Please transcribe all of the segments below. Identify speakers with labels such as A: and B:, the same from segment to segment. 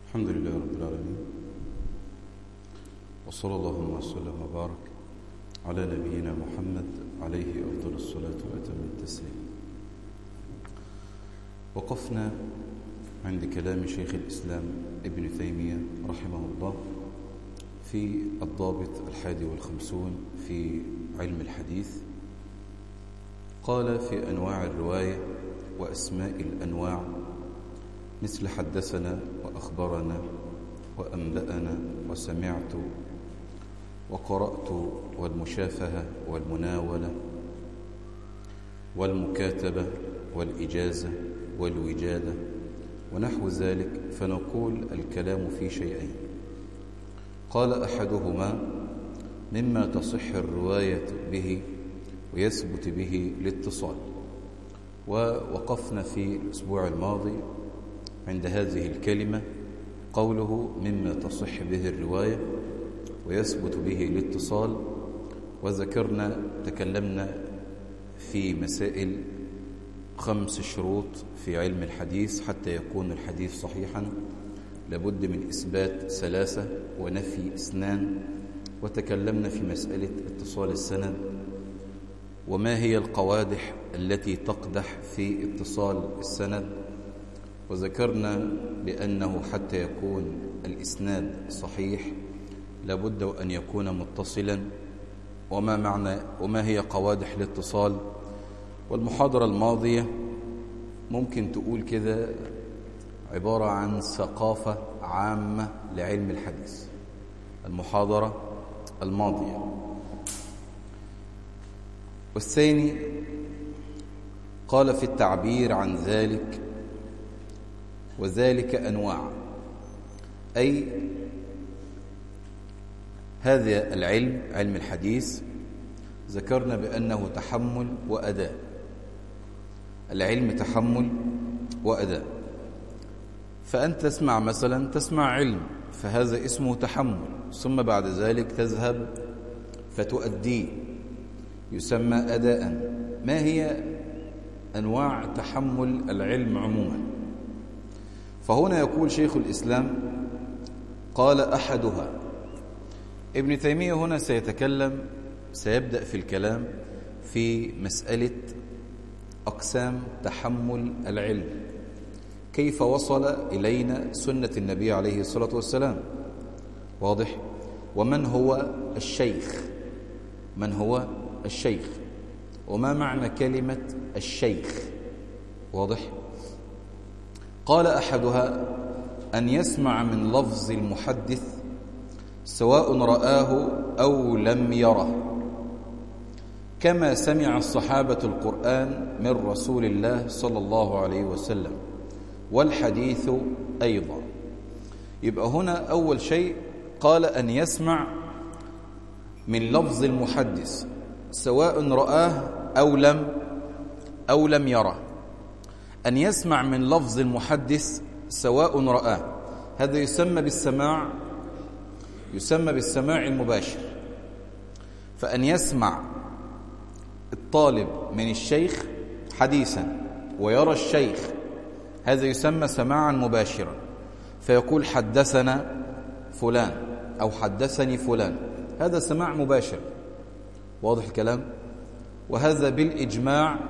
A: الحمد لله رب العالمين وصلى الله وسلم وبارك على نبينا محمد عليه أفضل الصلاة وأتم التسليم وقفنا عند كلام شيخ الإسلام ابن تيمية رحمه الله في الضابط الحادي والخمسون في علم الحديث قال في أنواع الرواية وأسماء الأنواع مثل حدثنا وأخبرنا وأنبأنا وسمعت وقرأت والمشافهة والمناولة والمكاتبة والإجازة والوجادة ونحو ذلك فنقول الكلام في شيئين قال أحدهما مما تصح الرواية به ويثبت به الاتصال ووقفنا في الأسبوع الماضي عند هذه الكلمة قوله مما تصح به الرواية ويثبت به الاتصال وذكرنا تكلمنا في مسائل خمس شروط في علم الحديث حتى يكون الحديث صحيحا لابد من إثبات ثلاثة ونفي اثنان وتكلمنا في مسألة اتصال السند وما هي القوادح التي تقدح في اتصال السند وذكرنا بأنه حتى يكون الإسناد صحيح لابد أن يكون متصلا وما معنى وما هي قوادح الاتصال والمحاضرة الماضية ممكن تقول كده عبارة عن ثقافة عامة لعلم الحديث المحاضرة الماضية والثاني قال في التعبير عن ذلك وذلك أنواع أي هذا العلم علم الحديث ذكرنا بأنه تحمل وأداء العلم تحمل وأداء فأنت تسمع مثلا تسمع علم فهذا اسمه تحمل ثم بعد ذلك تذهب فتؤديه يسمى أداء ما هي أنواع تحمل العلم عموما فهنا يقول شيخ الإسلام قال أحدها ابن تيمية هنا سيتكلم سيبدأ في الكلام في مسألة أقسام تحمل العلم كيف وصل إلينا سنة النبي عليه الصلاة والسلام واضح ومن هو الشيخ من هو الشيخ وما معنى كلمة الشيخ واضح قال أحدها أن يسمع من لفظ المحدث سواء رآه أو لم يره كما سمع الصحابة القرآن من رسول الله صلى الله عليه وسلم والحديث أيضا يبقى هنا أول شيء قال أن يسمع من لفظ المحدث سواء رآه أو لم أو لم يره أن يسمع من لفظ المحدث سواء رآه هذا يسمى بالسماع يسمى بالسماع المباشر فأن يسمع الطالب من الشيخ حديثا ويرى الشيخ هذا يسمى سماعا مباشرا فيقول حدثنا فلان أو حدثني فلان هذا سماع مباشر واضح الكلام وهذا بالإجماع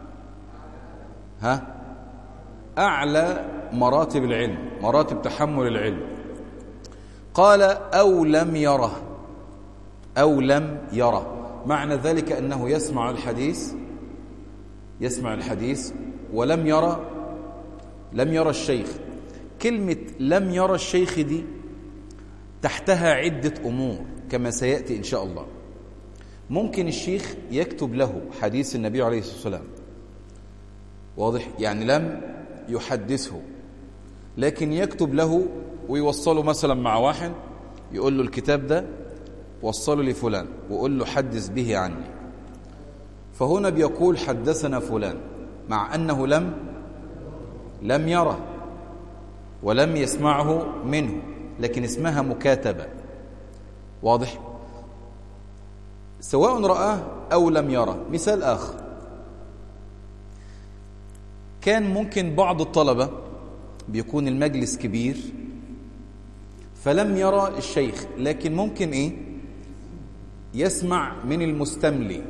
A: ها أعلى مراتب العلم مراتب تحمل العلم قال أو لم يره أو لم يره معنى ذلك أنه يسمع الحديث يسمع الحديث ولم يرى لم يرى الشيخ كلمة لم يرى الشيخ دي تحتها عدة أمور كما سيأتي إن شاء الله ممكن الشيخ يكتب له حديث النبي عليه الصلاة والسلام واضح يعني لم يحدثه لكن يكتب له ويوصله مثلا مع واحد يقول له الكتاب ده وصله لفلان وقول له حدث به عني فهنا بيقول حدثنا فلان مع أنه لم لم يره ولم يسمعه منه لكن اسمها مكاتبة واضح سواء رآه أو لم يره مثال آخر كان ممكن بعض الطلبة بيكون المجلس كبير فلم يرى الشيخ لكن ممكن إيه يسمع من المستملي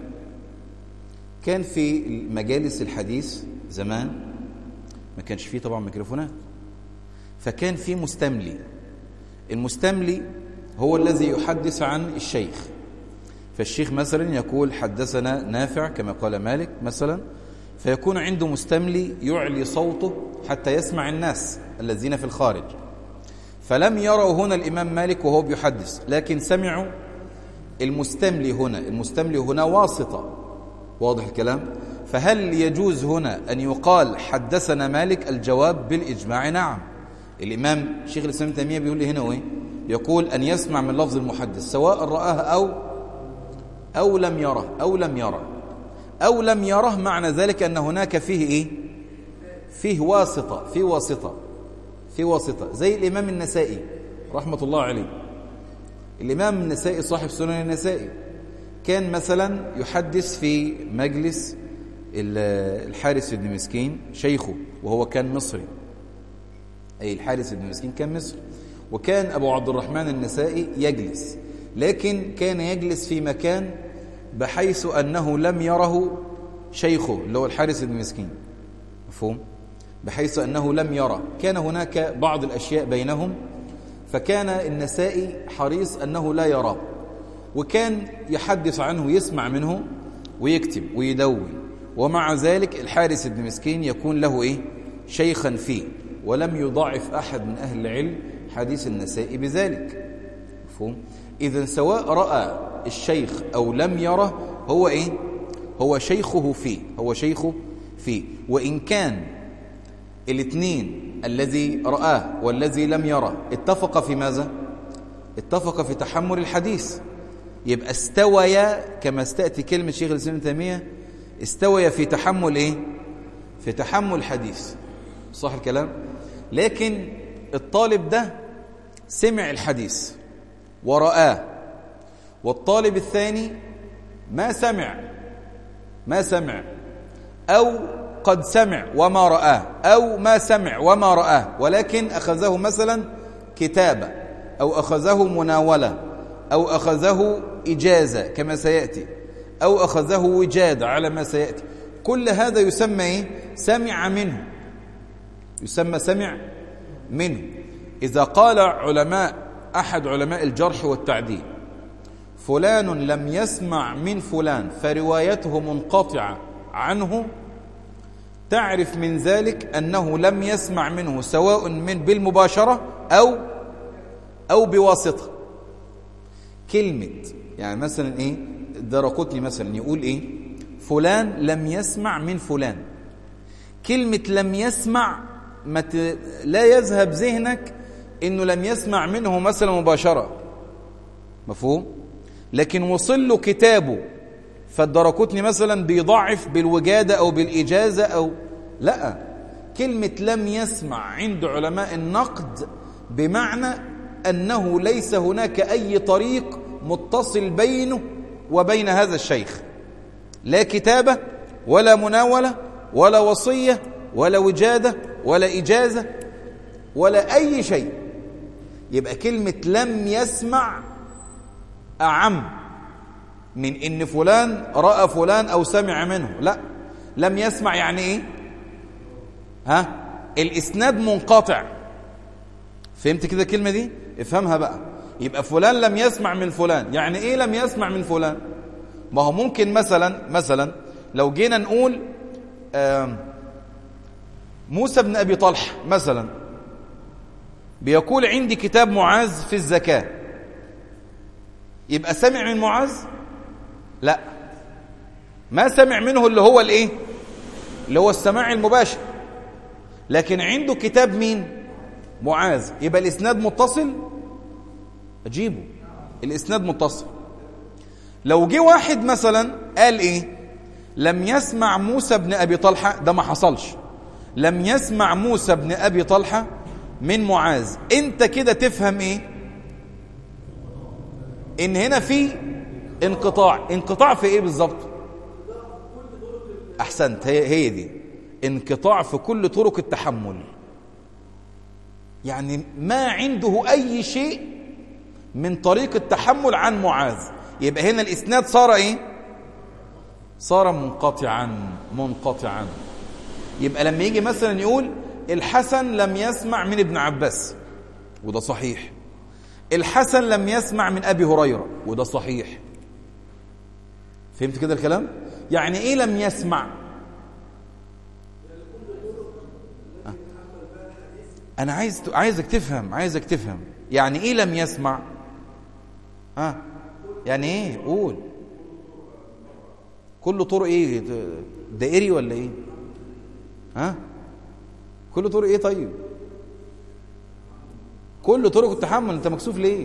A: كان في مجالس الحديث زمان ما كانش فيه طبعا ميكروفونات فكان في مستملي المستملي هو الذي يحدث عن الشيخ فالشيخ مثلا يقول حدثنا نافع كما قال مالك مثلا فيكون عنده مستملي يعلي صوته حتى يسمع الناس الذين في الخارج فلم يروا هنا الإمام مالك وهو بيحدث لكن سمعوا المستملي هنا المستملي هنا واسطة واضح الكلام فهل يجوز هنا أن يقال حدثنا مالك الجواب بالإجماع نعم الإمام شيخ الإسلام تيمية بيقول لي هنا وين يقول أن يسمع من لفظ المحدث سواء رآه أو أو لم يره أو لم يره أو لم يره معنى ذلك أن هناك فيه إيه فيه واسطة في واسطة في واسطة زي الإمام النسائي رحمة الله عليه الإمام النسائي صاحب سنن النسائي كان مثلا يحدث في مجلس الحارس بن مسكين شيخه وهو كان مصري أي الحارس بن مسكين كان مصري وكان أبو عبد الرحمن النسائي يجلس لكن كان يجلس في مكان بحيث أنه لم يره شيخه اللي هو الحارس بن مسكين مفهوم؟ بحيث أنه لم يرى كان هناك بعض الأشياء بينهم فكان النسائي حريص أنه لا يراه وكان يحدث عنه يسمع منه ويكتب ويدون ومع ذلك الحارس بن مسكين يكون له إيه؟ شيخا فيه ولم يضاعف أحد من أهل العلم حديث النسائي بذلك مفهوم؟ إذا سواء رأى الشيخ أو لم يره هو إيه؟ هو شيخه فيه هو شيخه فيه وإن كان الاثنين الذي رآه والذي لم يره اتفق في ماذا؟ اتفق في تحمل الحديث يبقى استويا كما استأتي كلمة شيخ الإسلام تيمية استويا في تحمل إيه؟ في تحمل الحديث صح الكلام؟ لكن الطالب ده سمع الحديث ورآه والطالب الثاني ما سمع ما سمع أو قد سمع وما رآه أو ما سمع وما رآه ولكن أخذه مثلا كتابة أو أخذه مناولة أو أخذه إجازة كما سيأتي أو أخذه وجادة على ما سيأتي كل هذا يسمى إيه؟ سمع منه يسمى سمع منه إذا قال علماء أحد علماء الجرح والتعديل فلان لم يسمع من فلان فروايته منقطعة عنه تعرف من ذلك أنه لم يسمع منه سواء من بالمباشرة أو أو بواسطة كلمة يعني مثلا إيه درقتني مثلا يقول إيه فلان لم يسمع من فلان كلمة لم يسمع ما ت... لا يذهب ذهنك إنه لم يسمع منه مثلا مباشرة مفهوم لكن وصل له كتابه فالدركتني مثلا بيضعف بالوجادة أو بالإجازة أو لا كلمة لم يسمع عند علماء النقد بمعنى أنه ليس هناك أي طريق متصل بينه وبين هذا الشيخ لا كتابة ولا مناولة ولا وصية ولا وجادة ولا إجازة ولا أي شيء يبقى كلمة لم يسمع أعم من إن فلان رأى فلان أو سمع منه لا لم يسمع يعني إيه ها الإسناد منقطع فهمت كده الكلمة دي افهمها بقى يبقى فلان لم يسمع من فلان يعني إيه لم يسمع من فلان ما هو ممكن مثلا مثلا لو جينا نقول موسى بن أبي طلحة مثلا بيقول عندي كتاب معاذ في الزكاة يبقى سمع من معاذ لا ما سمع منه اللي هو الايه اللي هو السماع المباشر لكن عنده كتاب مين معاذ يبقى الاسناد متصل اجيبه الاسناد متصل لو جه واحد مثلا قال ايه لم يسمع موسى بن ابي طلحه ده ما حصلش لم يسمع موسى بن ابي طلحه من معاذ انت كده تفهم ايه ان هنا في انقطاع انقطاع في ايه بالظبط احسنت هي, هي دي انقطاع في كل طرق التحمل يعني ما عنده أي شيء من طريق التحمل عن معاذ يبقى هنا الإسناد صار إيه صار منقطعا منقطعا يبقى لما يجي مثلا يقول الحسن لم يسمع من ابن عباس وده صحيح الحسن لم يسمع من أبي هريرة وده صحيح فهمت كده الكلام يعني إيه لم يسمع أنا عايز عايزك تفهم عايزك تفهم يعني إيه لم يسمع ها آه. يعني إيه قول كل طرق إيه دائري ولا إيه ها آه؟ كل طرق إيه طيب كل طرق التحمل أنت مكسوف ليه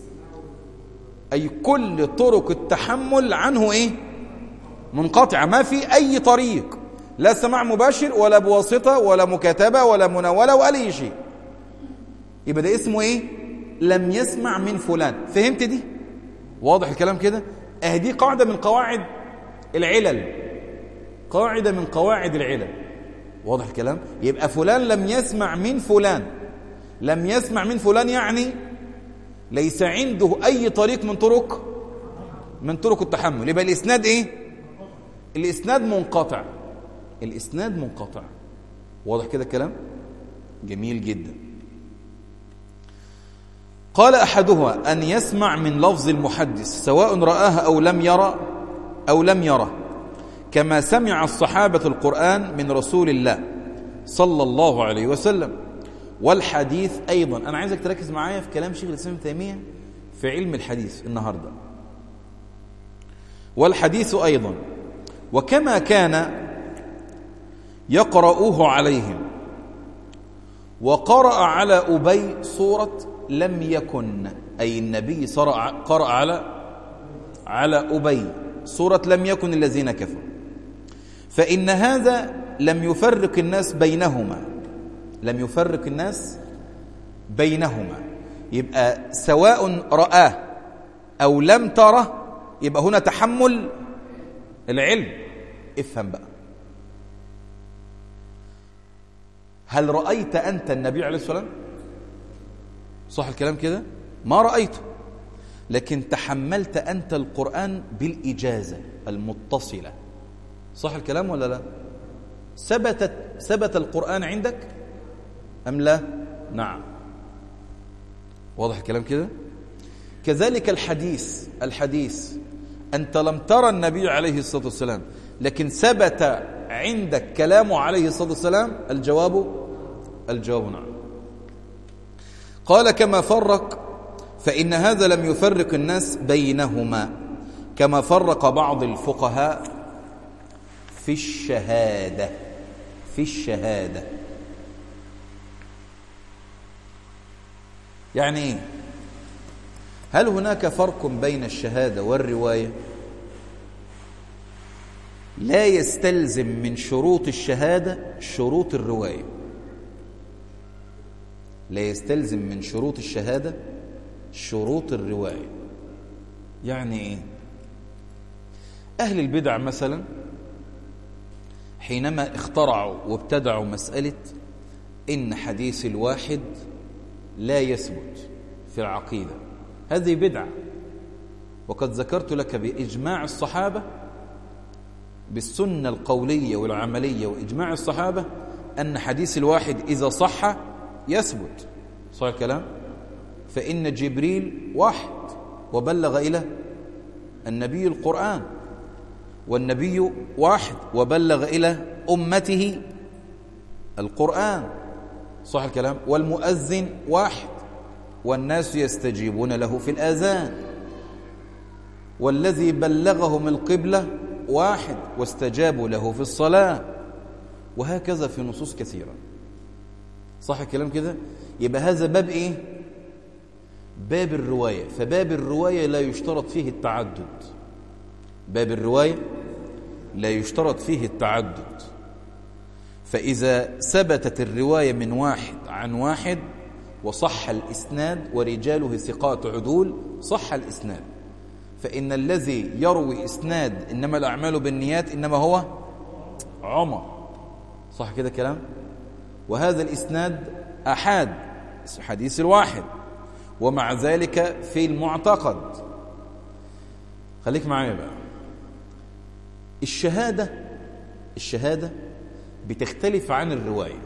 A: أي كل طرق التحمل عنه إيه منقطعة ما في أي طريق لا سماع مباشر ولا بواسطة ولا مكاتبة ولا مناولة ولا أي شيء يبقى ده اسمه إيه لم يسمع من فلان فهمت دي واضح الكلام كده أهدي قاعدة من قواعد العلل قاعدة من قواعد العلل واضح الكلام يبقى فلان لم يسمع من فلان لم يسمع من فلان يعني ليس عنده أي طريق من طرق من طرق التحمل يبقى الإسناد إيه الإسناد منقطع الإسناد منقطع واضح كده الكلام جميل جدا قال أحدها أن يسمع من لفظ المحدث سواء رآها أو لم يرى أو لم يره كما سمع الصحابة القرآن من رسول الله صلى الله عليه وسلم والحديث أيضا أنا عايزك تركز معايا في كلام شيخ الإسلام تيمية في علم الحديث النهاردة والحديث أيضا وكما كان يقرؤوه عليهم وقرأ على أبي صورة لم يكن أي النبي قرأ على على أبي صورة لم يكن الذين كفروا فإن هذا لم يفرق الناس بينهما لم يفرق الناس بينهما يبقى سواء رآه أو لم تره يبقى هنا تحمل العلم افهم بقى هل رأيت أنت النبي عليه الصلاة والسلام صح الكلام كده ما رأيته لكن تحملت أنت القرآن بالإجازة المتصلة صح الكلام ولا لا ثبتت ثبت القرآن عندك أم لا نعم واضح الكلام كده كذلك الحديث الحديث أنت لم ترى النبي عليه الصلاة والسلام لكن ثبت عندك كلامه عليه الصلاة والسلام الجواب الجواب نعم قال كما فرق فإن هذا لم يفرق الناس بينهما كما فرق بعض الفقهاء في الشهادة في الشهادة يعني ايه هل هناك فرق بين الشهادة والرواية لا يستلزم من شروط الشهادة شروط الرواية لا يستلزم من شروط الشهادة شروط الرواية يعني ايه أهل البدع مثلا حينما اخترعوا وابتدعوا مسألة إن حديث الواحد لا يثبت في العقيدة هذه بدعة وقد ذكرت لك بإجماع الصحابة بالسنة القولية والعملية وإجماع الصحابة أن حديث الواحد إذا صح يثبت صح الكلام فإن جبريل واحد وبلغ إلى النبي القرآن والنبي واحد وبلغ إلى أمته القرآن صح الكلام والمؤذن واحد والناس يستجيبون له في الآذان والذي بلغهم القبلة واحد واستجابوا له في الصلاة وهكذا في نصوص كثيرة صح الكلام كده يبقى هذا باب ايه باب الرواية فباب الرواية لا يشترط فيه التعدد باب الرواية لا يشترط فيه التعدد فإذا ثبتت الرواية من واحد عن واحد وصح الإسناد ورجاله ثقات عدول صح الإسناد فإن الذي يروي إسناد إنما الأعمال بالنيات إنما هو عمر صح كده كلام وهذا الإسناد أحاد حديث الواحد ومع ذلك في المعتقد خليك معايا بقى الشهادة الشهادة بتختلف عن الرواية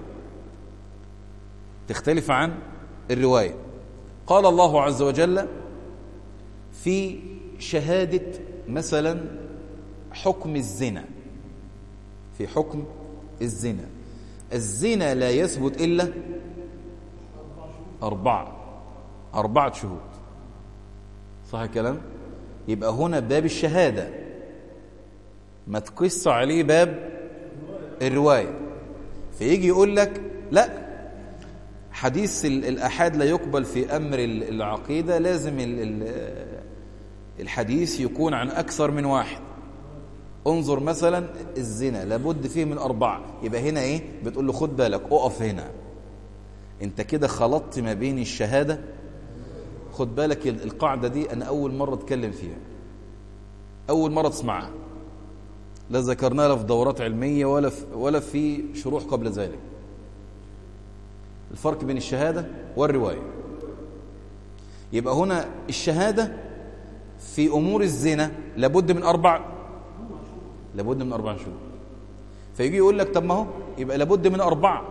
A: تختلف عن الرواية قال الله عز وجل في شهادة مثلا حكم الزنا في حكم الزنا الزنا لا يثبت إلا أربعة أربعة شهود صح الكلام يبقى هنا باب الشهادة ما تقص عليه باب الرواية فيجي يقول لك لا حديث الأحاد لا يقبل في أمر العقيدة لازم الحديث يكون عن أكثر من واحد انظر مثلا الزنا لابد فيه من أربعة يبقى هنا إيه بتقول له خد بالك أقف هنا أنت كده خلطت ما بين الشهادة خد بالك القاعدة دي أنا أول مرة أتكلم فيها أول مرة تسمعها لا ذكرناها لا في دورات علمية ولا في, ولا في شروح قبل ذلك الفرق بين الشهادة والرواية يبقى هنا الشهادة في أمور الزنا لابد من أربع لابد من أربع شهور فيجي يقول لك طب ما هو يبقى لابد من أربعة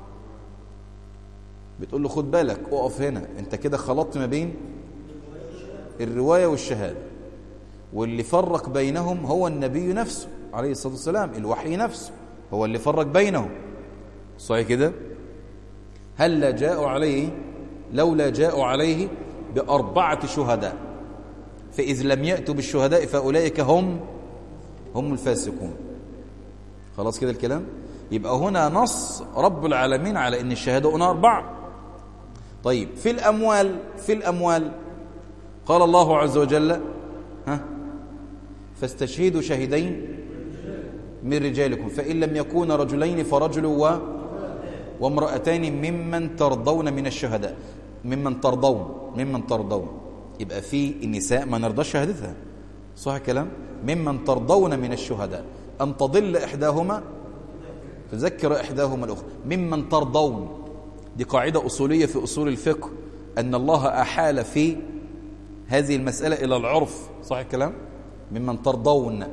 A: بتقول له خد بالك اقف هنا انت كده خلطت ما بين الرواية والشهادة واللي فرق بينهم هو النبي نفسه عليه الصلاة والسلام الوحي نفسه هو اللي فرق بينهم صحيح كده هل جاءوا عليه لولا جاءوا عليه بأربعة شهداء فإذ لم يأتوا بالشهداء فأولئك هم هم الفاسقون خلاص كده الكلام يبقى هنا نص رب العالمين على ان الشهاده هنا اربعه طيب في الاموال في الاموال قال الله عز وجل ها فاستشهدوا شهدين من رجالكم فإن لم يكون رجلين فرجل و وامرأتان ممن ترضون من الشهداء ممن ترضون ممن ترضون يبقى في النساء ما نرضى شهادتها صح الكلام ممن ترضون من الشهداء أن تضل إحداهما تذكر إحداهما الأخرى ممن ترضون دي قاعدة أصولية في أصول الفقه أن الله أحال في هذه المسألة إلى العرف صح الكلام ممن ترضون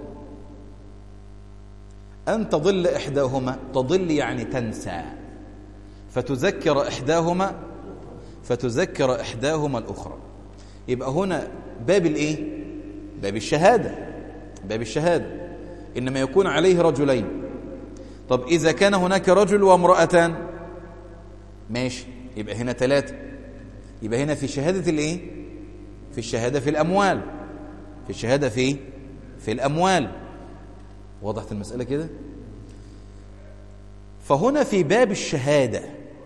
A: أن تضل إحداهما تضل يعني تنسى فتذكر إحداهما فتذكر إحداهما الأخرى يبقى هنا باب الإيه؟ باب الشهادة باب الشهادة إنما يكون عليه رجلين طب إذا كان هناك رجل وامرأتان ماشي يبقى هنا ثلاثة يبقى هنا في شهادة الإيه؟ في الشهادة في الأموال في الشهادة في في الأموال وضحت المسألة كده فهنا في باب الشهادة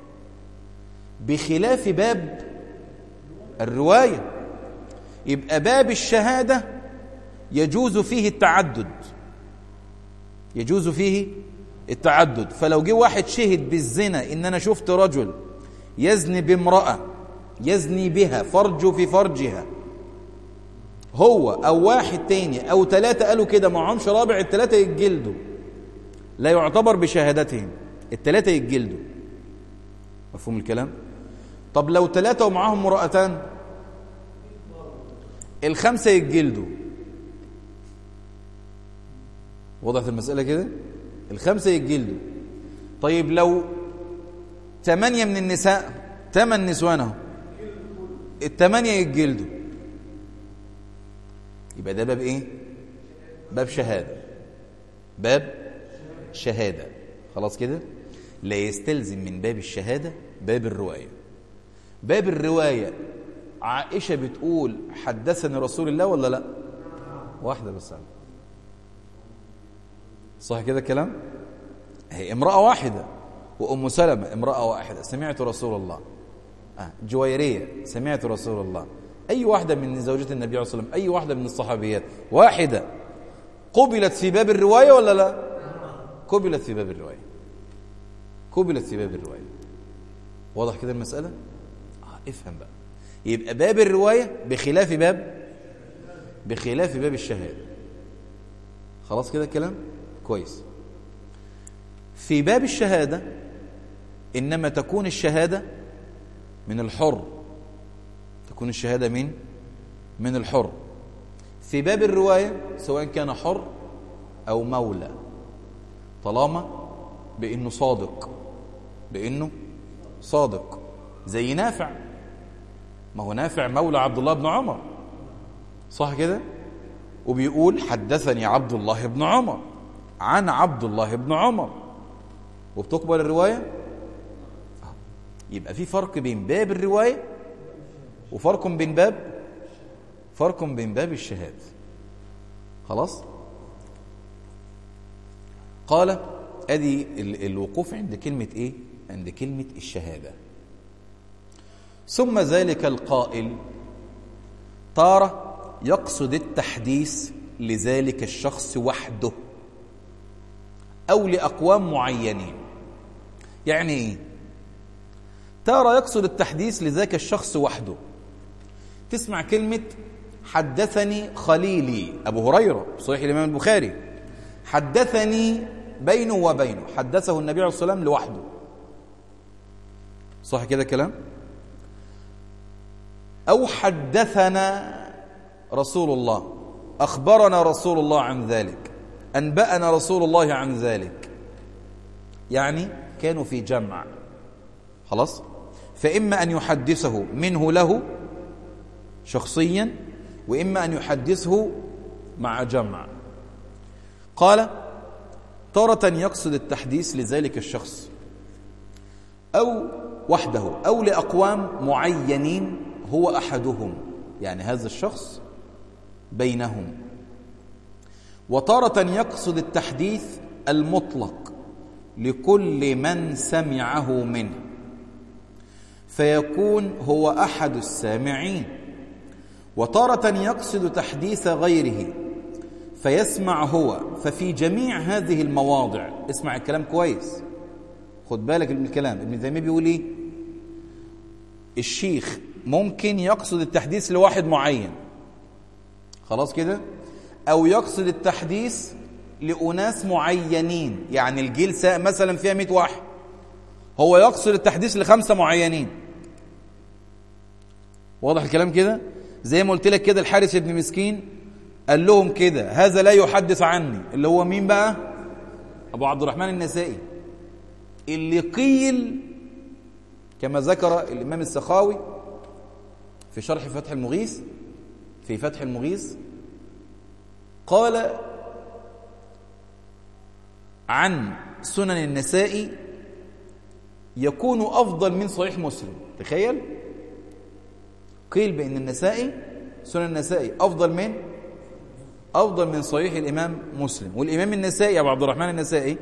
A: بخلاف باب الرواية يبقى باب الشهادة يجوز فيه التعدد يجوز فيه التعدد فلو جه واحد شهد بالزنا ان انا شفت رجل يزني بامرأة يزني بها فرجه في فرجها هو او واحد تاني او ثلاثة قالوا كده معهمش رابع الثلاثة يتجلدوا لا يعتبر بشهادتهم الثلاثة يتجلدوا مفهوم الكلام طب لو ثلاثة ومعاهم مرأتان الخمسة يتجلدوا وضحت المسألة كده الخمسة يتجلدوا طيب لو ثمانية من النساء ثمان نسوان اهو الثمانية يتجلدوا يبقى ده باب ايه باب شهادة باب شهادة خلاص كده لا يستلزم من باب الشهادة باب الرواية باب الرواية عائشة بتقول حدثني رسول الله ولا لا واحدة بس صح كده الكلام هي امرأة واحدة وأم سلمة امرأة واحدة سمعت رسول الله آه. جويرية سمعت رسول الله أي واحدة من زوجات النبي عليه الصلاة والسلام أي واحدة من الصحابيات واحدة قبلت في باب الرواية ولا لا قبلت في باب الرواية قبلت في باب الرواية واضح كده المسألة آه افهم بقى يبقى باب الرواية بخلاف باب بخلاف باب الشهادة خلاص كده الكلام كويس في باب الشهادة إنما تكون الشهادة من الحر تكون الشهادة من من الحر في باب الرواية سواء كان حر أو مولى طالما بأنه صادق بأنه صادق زي نافع ما هو نافع مولى عبد الله بن عمر صح كده وبيقول حدثني عبد الله بن عمر عن عبد الله بن عمر وبتقبل الرواية يبقى في فرق بين باب الرواية وفرق بين باب فرق بين باب الشهادة خلاص قال ادي الوقوف عند كلمة ايه عند كلمة الشهادة ثم ذلك القائل تارة يقصد التحديث لذلك الشخص وحده أو لأقوام معينين يعني إيه؟ تارة يقصد التحديث لذاك الشخص وحده تسمع كلمة حدثني خليلي أبو هريرة صحيح الإمام البخاري حدثني بينه وبينه حدثه النبي عليه الصلاة والسلام لوحده صح كده كلام أو حدثنا رسول الله أخبرنا رسول الله عن ذلك أنبأنا رسول الله عن ذلك يعني كانوا في جمع خلاص فإما أن يحدثه منه له شخصيا وإما أن يحدثه مع جمع قال تارة يقصد التحديث لذلك الشخص أو وحده أو لأقوام معينين هو أحدهم يعني هذا الشخص بينهم وتارة يقصد التحديث المطلق لكل من سمعه منه فيكون هو أحد السامعين وتارة يقصد تحديث غيره فيسمع هو ففي جميع هذه المواضع اسمع الكلام كويس خد بالك من الكلام ابن تيميه بيقول ايه الشيخ ممكن يقصد التحديث لواحد معين خلاص كده او يقصد التحديث لأناس معينين يعني الجلسة مثلا فيها 100 واحد هو يقصد التحديث لخمسة معينين واضح الكلام كده زي ما قلت لك كده الحارس ابن مسكين قال لهم كده هذا لا يحدث عني اللي هو مين بقى ابو عبد الرحمن النسائي اللي قيل كما ذكر الامام السخاوي في شرح فتح المغيث في فتح المغيث قال عن سنن النسائي يكون أفضل من صحيح مسلم تخيل قيل بأن النسائي سنن النسائي أفضل من أفضل من صحيح الإمام مسلم والإمام النسائي أبو عبد الرحمن النسائي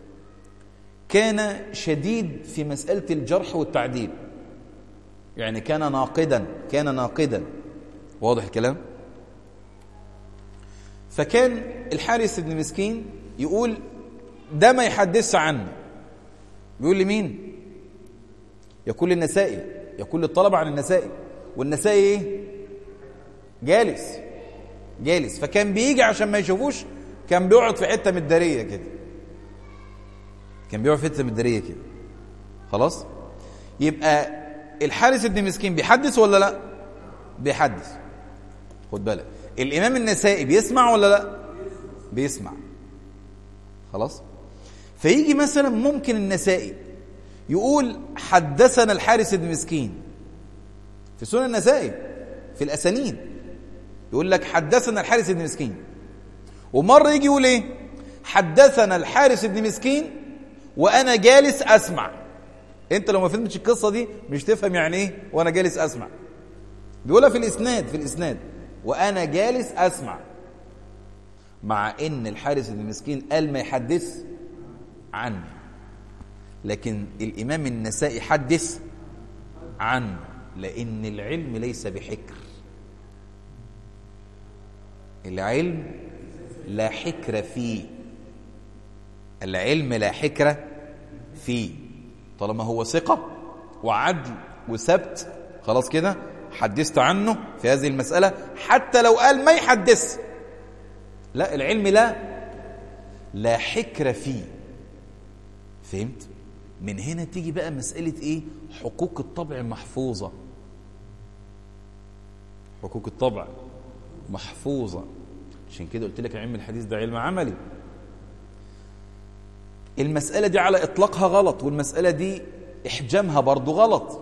A: كان شديد في مسألة الجرح والتعديل يعني كان ناقدا كان ناقدا واضح الكلام فكان الحارث بن مسكين يقول ده ما يحدثش عنه بيقول لمين يقول للنسائي يقول للطلبة عن النسائي والنسائي ايه جالس جالس فكان بيجي عشان ما يشوفوش كان بيقعد في حته مداريه كده كان بيقعد في حته مداريه كده خلاص يبقى الحارس ابن مسكين بيحدث ولا لا بيحدث خد بالك الامام النسائي بيسمع ولا لا بيسمع خلاص فيجي مثلا ممكن النسائي يقول حدثنا الحارس بن مسكين في سنن النسائي في الاسانيد يقول لك حدثنا الحارس بن مسكين ومره يجي يقول ايه حدثنا الحارس بن مسكين وانا جالس اسمع انت لو ما فهمتش القصه دي مش تفهم يعني ايه وانا جالس اسمع بيقولها في الاسناد في الاسناد وانا جالس اسمع مع ان الحارس بن مسكين قال ما يحدث عنه لكن الامام النسائي حدث عنه لان العلم ليس بحكر العلم لا حكر فيه العلم لا حكر فيه طالما هو ثقة وعدل وثبت خلاص كده حدثت عنه في هذه المسألة حتى لو قال ما يحدث لا العلم لا لا حكر فيه فهمت من هنا تيجي بقى مسألة إيه حقوق الطبع محفوظة حقوق الطبع محفوظة عشان كده قلت لك علم الحديث ده علم عملي المسألة دي على إطلاقها غلط والمسألة دي إحجامها برضو غلط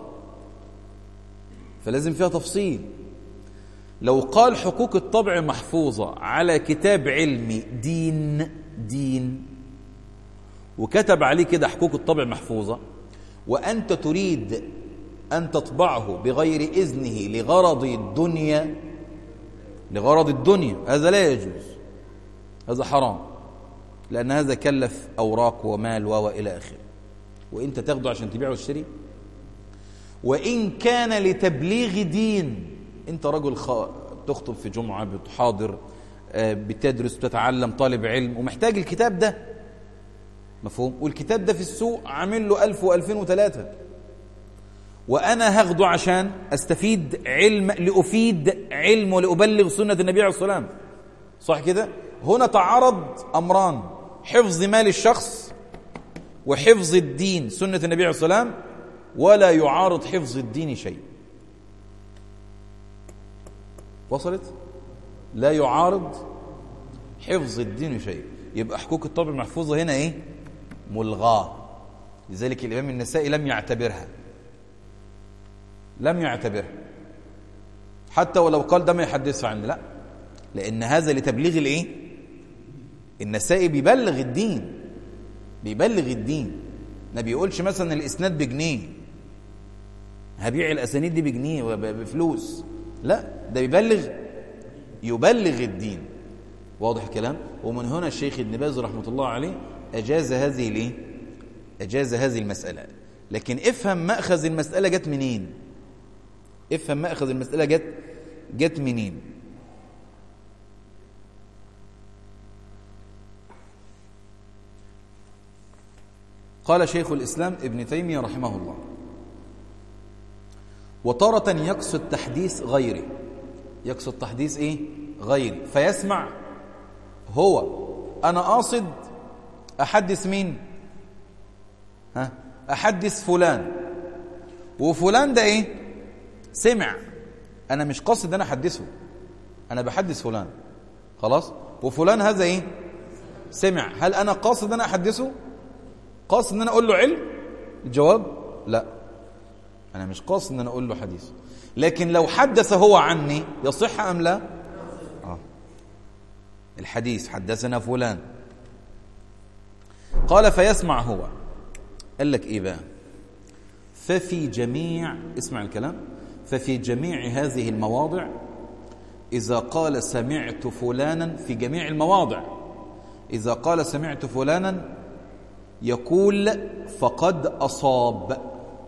A: فلازم فيها تفصيل لو قال حقوق الطبع محفوظة على كتاب علمي دين دين وكتب عليه كده حقوق الطبع محفوظة وأنت تريد أن تطبعه بغير إذنه لغرض الدنيا لغرض الدنيا هذا لا يجوز هذا حرام لأن هذا كلف أوراق ومال وإلى آخره وإنت تاخده عشان تبيعه وتشتري وإن كان لتبليغ دين أنت رجل خ... تخطب في جمعة بتحاضر بتدرس بتتعلم طالب علم ومحتاج الكتاب ده مفهوم والكتاب ده في السوق عامل له ألف وألفين وثلاثة وأنا هاخده عشان أستفيد علم لأفيد علم ولأبلغ سنة النبي عليه الصلاة والسلام صح كده هنا تعارض أمران حفظ مال الشخص وحفظ الدين سنة النبي عليه الصلاة والسلام ولا يعارض حفظ الدين شيء وصلت لا يعارض حفظ الدين شيء يبقى حقوق الطبع المحفوظة هنا ايه ملغاة لذلك الإمام النسائي لم يعتبرها لم يعتبرها حتى ولو قال ده ما يحدث عنه لا لأن هذا لتبليغ الايه النسائي بيبلغ الدين بيبلغ الدين ما بيقولش مثلا الإسناد بجنيه هبيع الأسانيد دي بجنيه وبفلوس لا ده بيبلغ يبلغ الدين واضح الكلام ومن هنا الشيخ ابن باز رحمه الله عليه اجاز هذه الايه اجاز هذه المساله لكن افهم ماخذ المساله جت منين افهم ماخذ المساله جت جت منين قال شيخ الاسلام ابن تيميه رحمه الله وتارة يقصد تحديث غيره يقصد تحديث ايه غيري فيسمع هو انا قاصد احدث مين ها احدث فلان وفلان ده ايه سمع انا مش قاصد انا احدثه انا بحدث فلان خلاص وفلان هذا ايه سمع هل انا قاصد انا احدثه قاصد ان انا اقول له علم الجواب لا انا مش قاصد ان انا اقول له حديث لكن لو حدث هو عني يصح ام لا آه. الحديث حدثنا فلان قال فيسمع هو قال لك ايه بقى ففي جميع اسمع الكلام ففي جميع هذه المواضع إذا قال سمعت فلانا في جميع المواضع إذا قال سمعت فلانا يقول فقد أصاب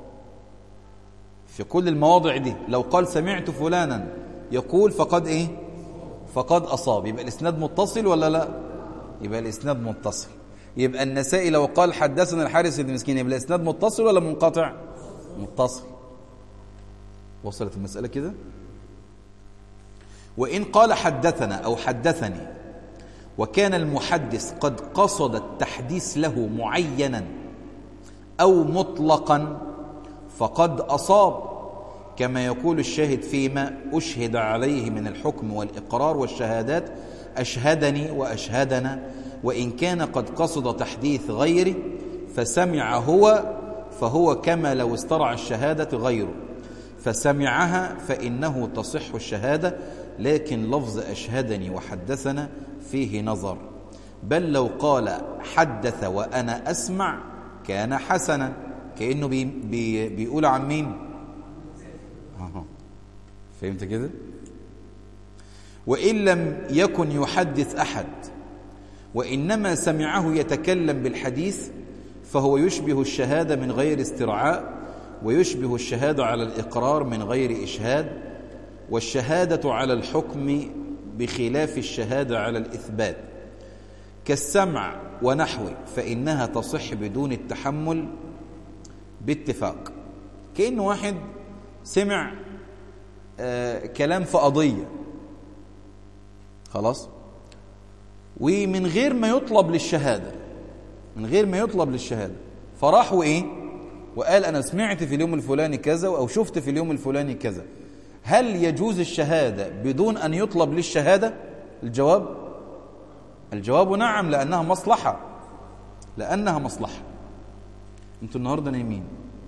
A: في كل المواضع دي لو قال سمعت فلانا يقول فقد إيه فقد أصاب يبقى الإسناد متصل ولا لا يبقى الإسناد متصل يبقى النسائي لو قال حدثنا الحارث بن مسكين يبقى الإسناد متصل ولا منقطع متصل وصلت المسألة كده وإن قال حدثنا أو حدثني وكان المحدث قد قصد التحديث له معينا أو مطلقا فقد أصاب كما يقول الشاهد فيما أشهد عليه من الحكم والإقرار والشهادات أشهدني وأشهدنا وإن كان قد قصد تحديث غيره فسمع هو فهو كما لو استرع الشهادة غيره فسمعها فإنه تصح الشهادة لكن لفظ أشهدني وحدثنا فيه نظر بل لو قال حدث وأنا أسمع كان حسنا كأنه بي بي بيقول عن مين فهمت كده وإن لم يكن يحدث أحد وإنما سمعه يتكلم بالحديث فهو يشبه الشهادة من غير استرعاء ويشبه الشهادة على الإقرار من غير إشهاد والشهادة على الحكم بخلاف الشهادة على الإثبات كالسمع ونحوه فإنها تصح بدون التحمل باتفاق كأن واحد سمع آه كلام في قضية خلاص ومن غير ما يطلب للشهادة من غير ما يطلب للشهادة فراح وإيه وقال أنا سمعت في اليوم الفلاني كذا أو شفت في اليوم الفلاني كذا هل يجوز الشهادة بدون أن يطلب للشهادة الجواب الجواب نعم لأنها مصلحة لأنها مصلحة انتوا النهاردة نايمين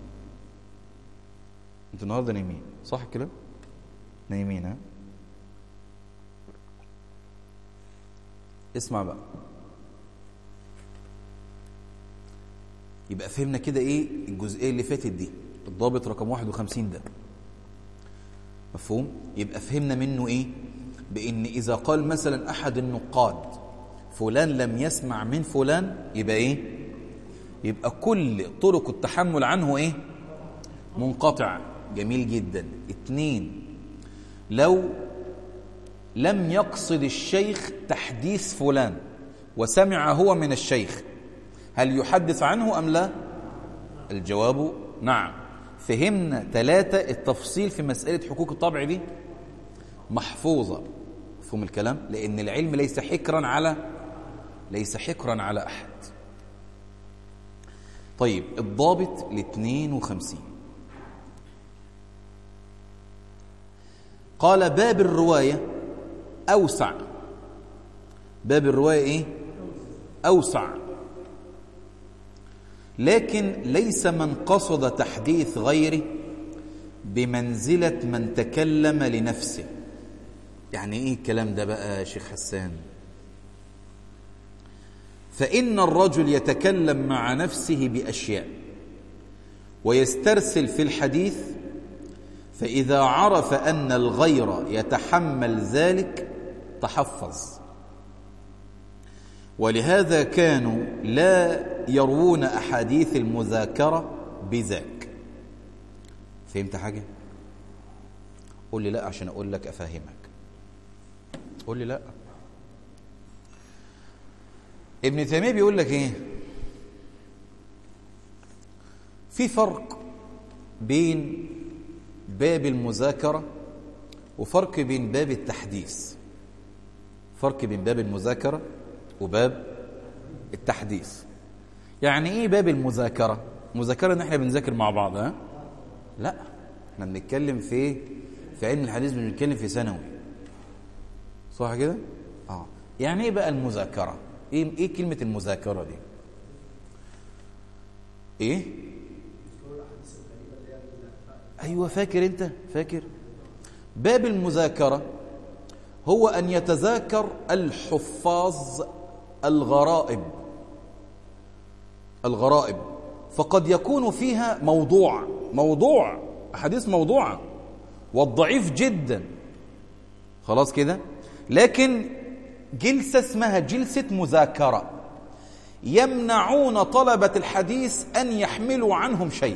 A: انتوا النهاردة نايمين صح كده نايمين ها اسمع بقى يبقى فهمنا كده ايه الجزئيه اللي فاتت دي الضابط رقم 51 ده مفهوم يبقى فهمنا منه ايه بان اذا قال مثلا احد النقاد فلان لم يسمع من فلان يبقى ايه يبقى كل طرق التحمل عنه ايه منقطع جميل جدا اتنين لو لم يقصد الشيخ تحديث فلان وسمع هو من الشيخ هل يحدث عنه أم لا الجواب نعم فهمنا ثلاثة التفصيل في مسألة حقوق الطبع دي محفوظة مفهوم الكلام لأن العلم ليس حكرا على ليس حكرا على أحد طيب الضابط الاثنين وخمسين قال باب الرواية أوسع باب الرواية إيه أوسع لكن ليس من قصد تحديث غيره بمنزلة من تكلم لنفسه يعني ايه الكلام ده بقى يا شيخ حسان فإن الرجل يتكلم مع نفسه بأشياء ويسترسل في الحديث فإذا عرف أن الغير يتحمل ذلك تحفظ ولهذا كانوا لا يروون أحاديث المذاكرة بذاك فهمت حاجة؟ قول لي لا عشان أقول لك أفهمك قول لي لا ابن تيمية بيقول لك إيه في فرق بين باب المذاكرة وفرق بين باب التحديث فرق بين باب المذاكرة وباب التحديث يعني ايه باب المذاكره مذاكره ان احنا بنذاكر مع بعض ها لا احنا بنتكلم في في علم الحديث بنتكلم في ثانوي صح كده اه يعني ايه بقى المذاكره ايه ايه كلمه المذاكره دي ايه ايوه فاكر انت فاكر باب المذاكره هو ان يتذاكر الحفاظ الغرائب الغرائب فقد يكون فيها موضوع موضوع أحاديث موضوعة والضعيف جدا خلاص كده لكن جلسة اسمها جلسة مذاكرة يمنعون طلبة الحديث أن يحملوا عنهم شيء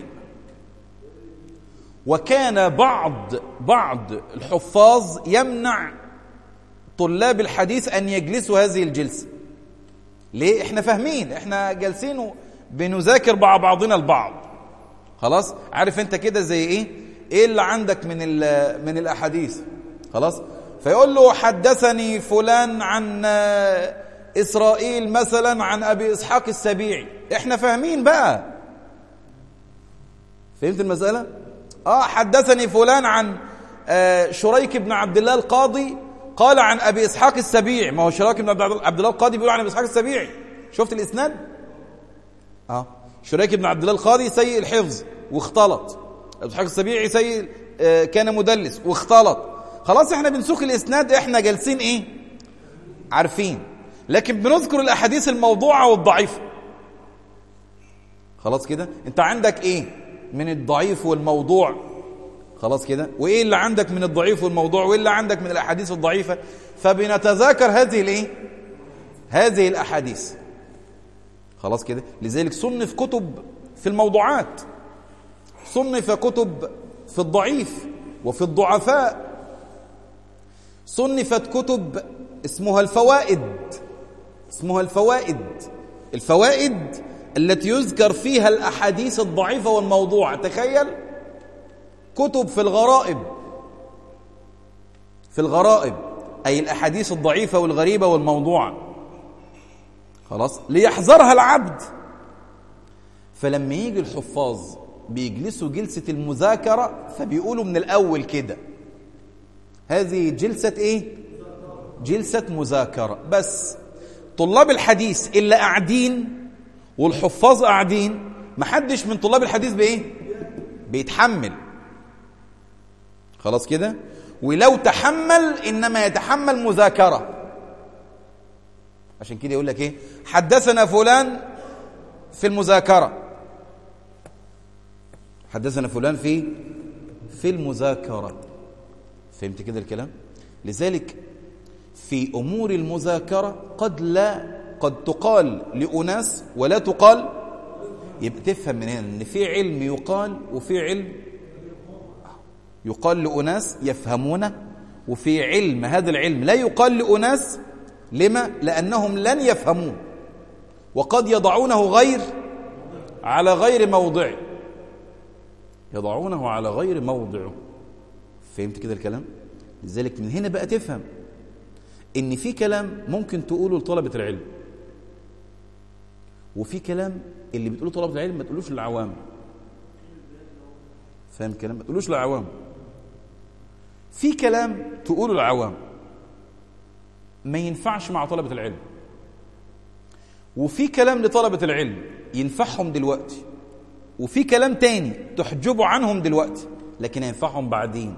A: وكان بعض بعض الحفاظ يمنع طلاب الحديث أن يجلسوا هذه الجلسة ليه احنا فاهمين احنا جالسين بنذاكر مع بعضنا البعض خلاص عارف انت كده زي ايه ايه اللي عندك من من الاحاديث خلاص فيقول له حدثني فلان عن اسرائيل مثلا عن ابي اسحاق السبيعي احنا فاهمين بقى فهمت المساله اه حدثني فلان عن شريك بن عبد الله القاضي قال عن ابي اسحاق السبيعي ما هو شراك بن عبد الله القاضي بيقول عن ابي اسحاق السبيعي شفت الاسناد اه شريك بن عبد الله القاضي سيء الحفظ واختلط ابو اسحاق السبيعي سيء آه كان مدلس واختلط خلاص احنا بنسوق الاسناد احنا جالسين ايه عارفين لكن بنذكر الاحاديث الموضوعه والضعيفه خلاص كده انت عندك ايه من الضعيف والموضوع خلاص كده وايه اللي عندك من الضعيف والموضوع وايه اللي عندك من الاحاديث الضعيفه فبنتذاكر هذه الايه هذه الاحاديث خلاص كده لذلك صنف كتب في الموضوعات صنف كتب في الضعيف وفي الضعفاء صنفت كتب اسمها الفوائد اسمها الفوائد الفوائد التي يذكر فيها الاحاديث الضعيفه والموضوع تخيل كتب في الغرائب في الغرائب أي الأحاديث الضعيفة والغريبة والموضوعة خلاص ليحذرها العبد فلما يجي الحفاظ بيجلسوا جلسة المذاكرة فبيقولوا من الأول كده هذه جلسة إيه؟ جلسة مذاكرة بس طلاب الحديث اللي قاعدين والحفاظ قاعدين محدش من طلاب الحديث بإيه؟ بيتحمل خلاص كده؟ ولو تحمل إنما يتحمل مذاكرة عشان كده يقول لك إيه؟ حدثنا فلان في المذاكرة حدثنا فلان في في المذاكرة فهمت كده الكلام لذلك في أمور المذاكرة قد لا قد تقال لأناس ولا تقال يبقى تفهم من هنا ان في علم يقال وفي علم يقال لأناس يفهمونه وفي علم هذا العلم لا يقال لأناس لما؟ لأنهم لن يفهموه وقد يضعونه غير على غير موضعه يضعونه على غير موضعه فهمت كده الكلام لذلك من هنا بقى تفهم ان في كلام ممكن تقوله لطلبة العلم وفي كلام اللي بتقوله طلبة العلم ما تقولوش للعوام فاهم الكلام ما تقولوش للعوام في كلام تقوله للعوام ما ينفعش مع طلبة العلم وفي كلام لطلبة العلم ينفعهم دلوقتي وفي كلام تاني تحجبوا عنهم دلوقتي لكن ينفعهم بعدين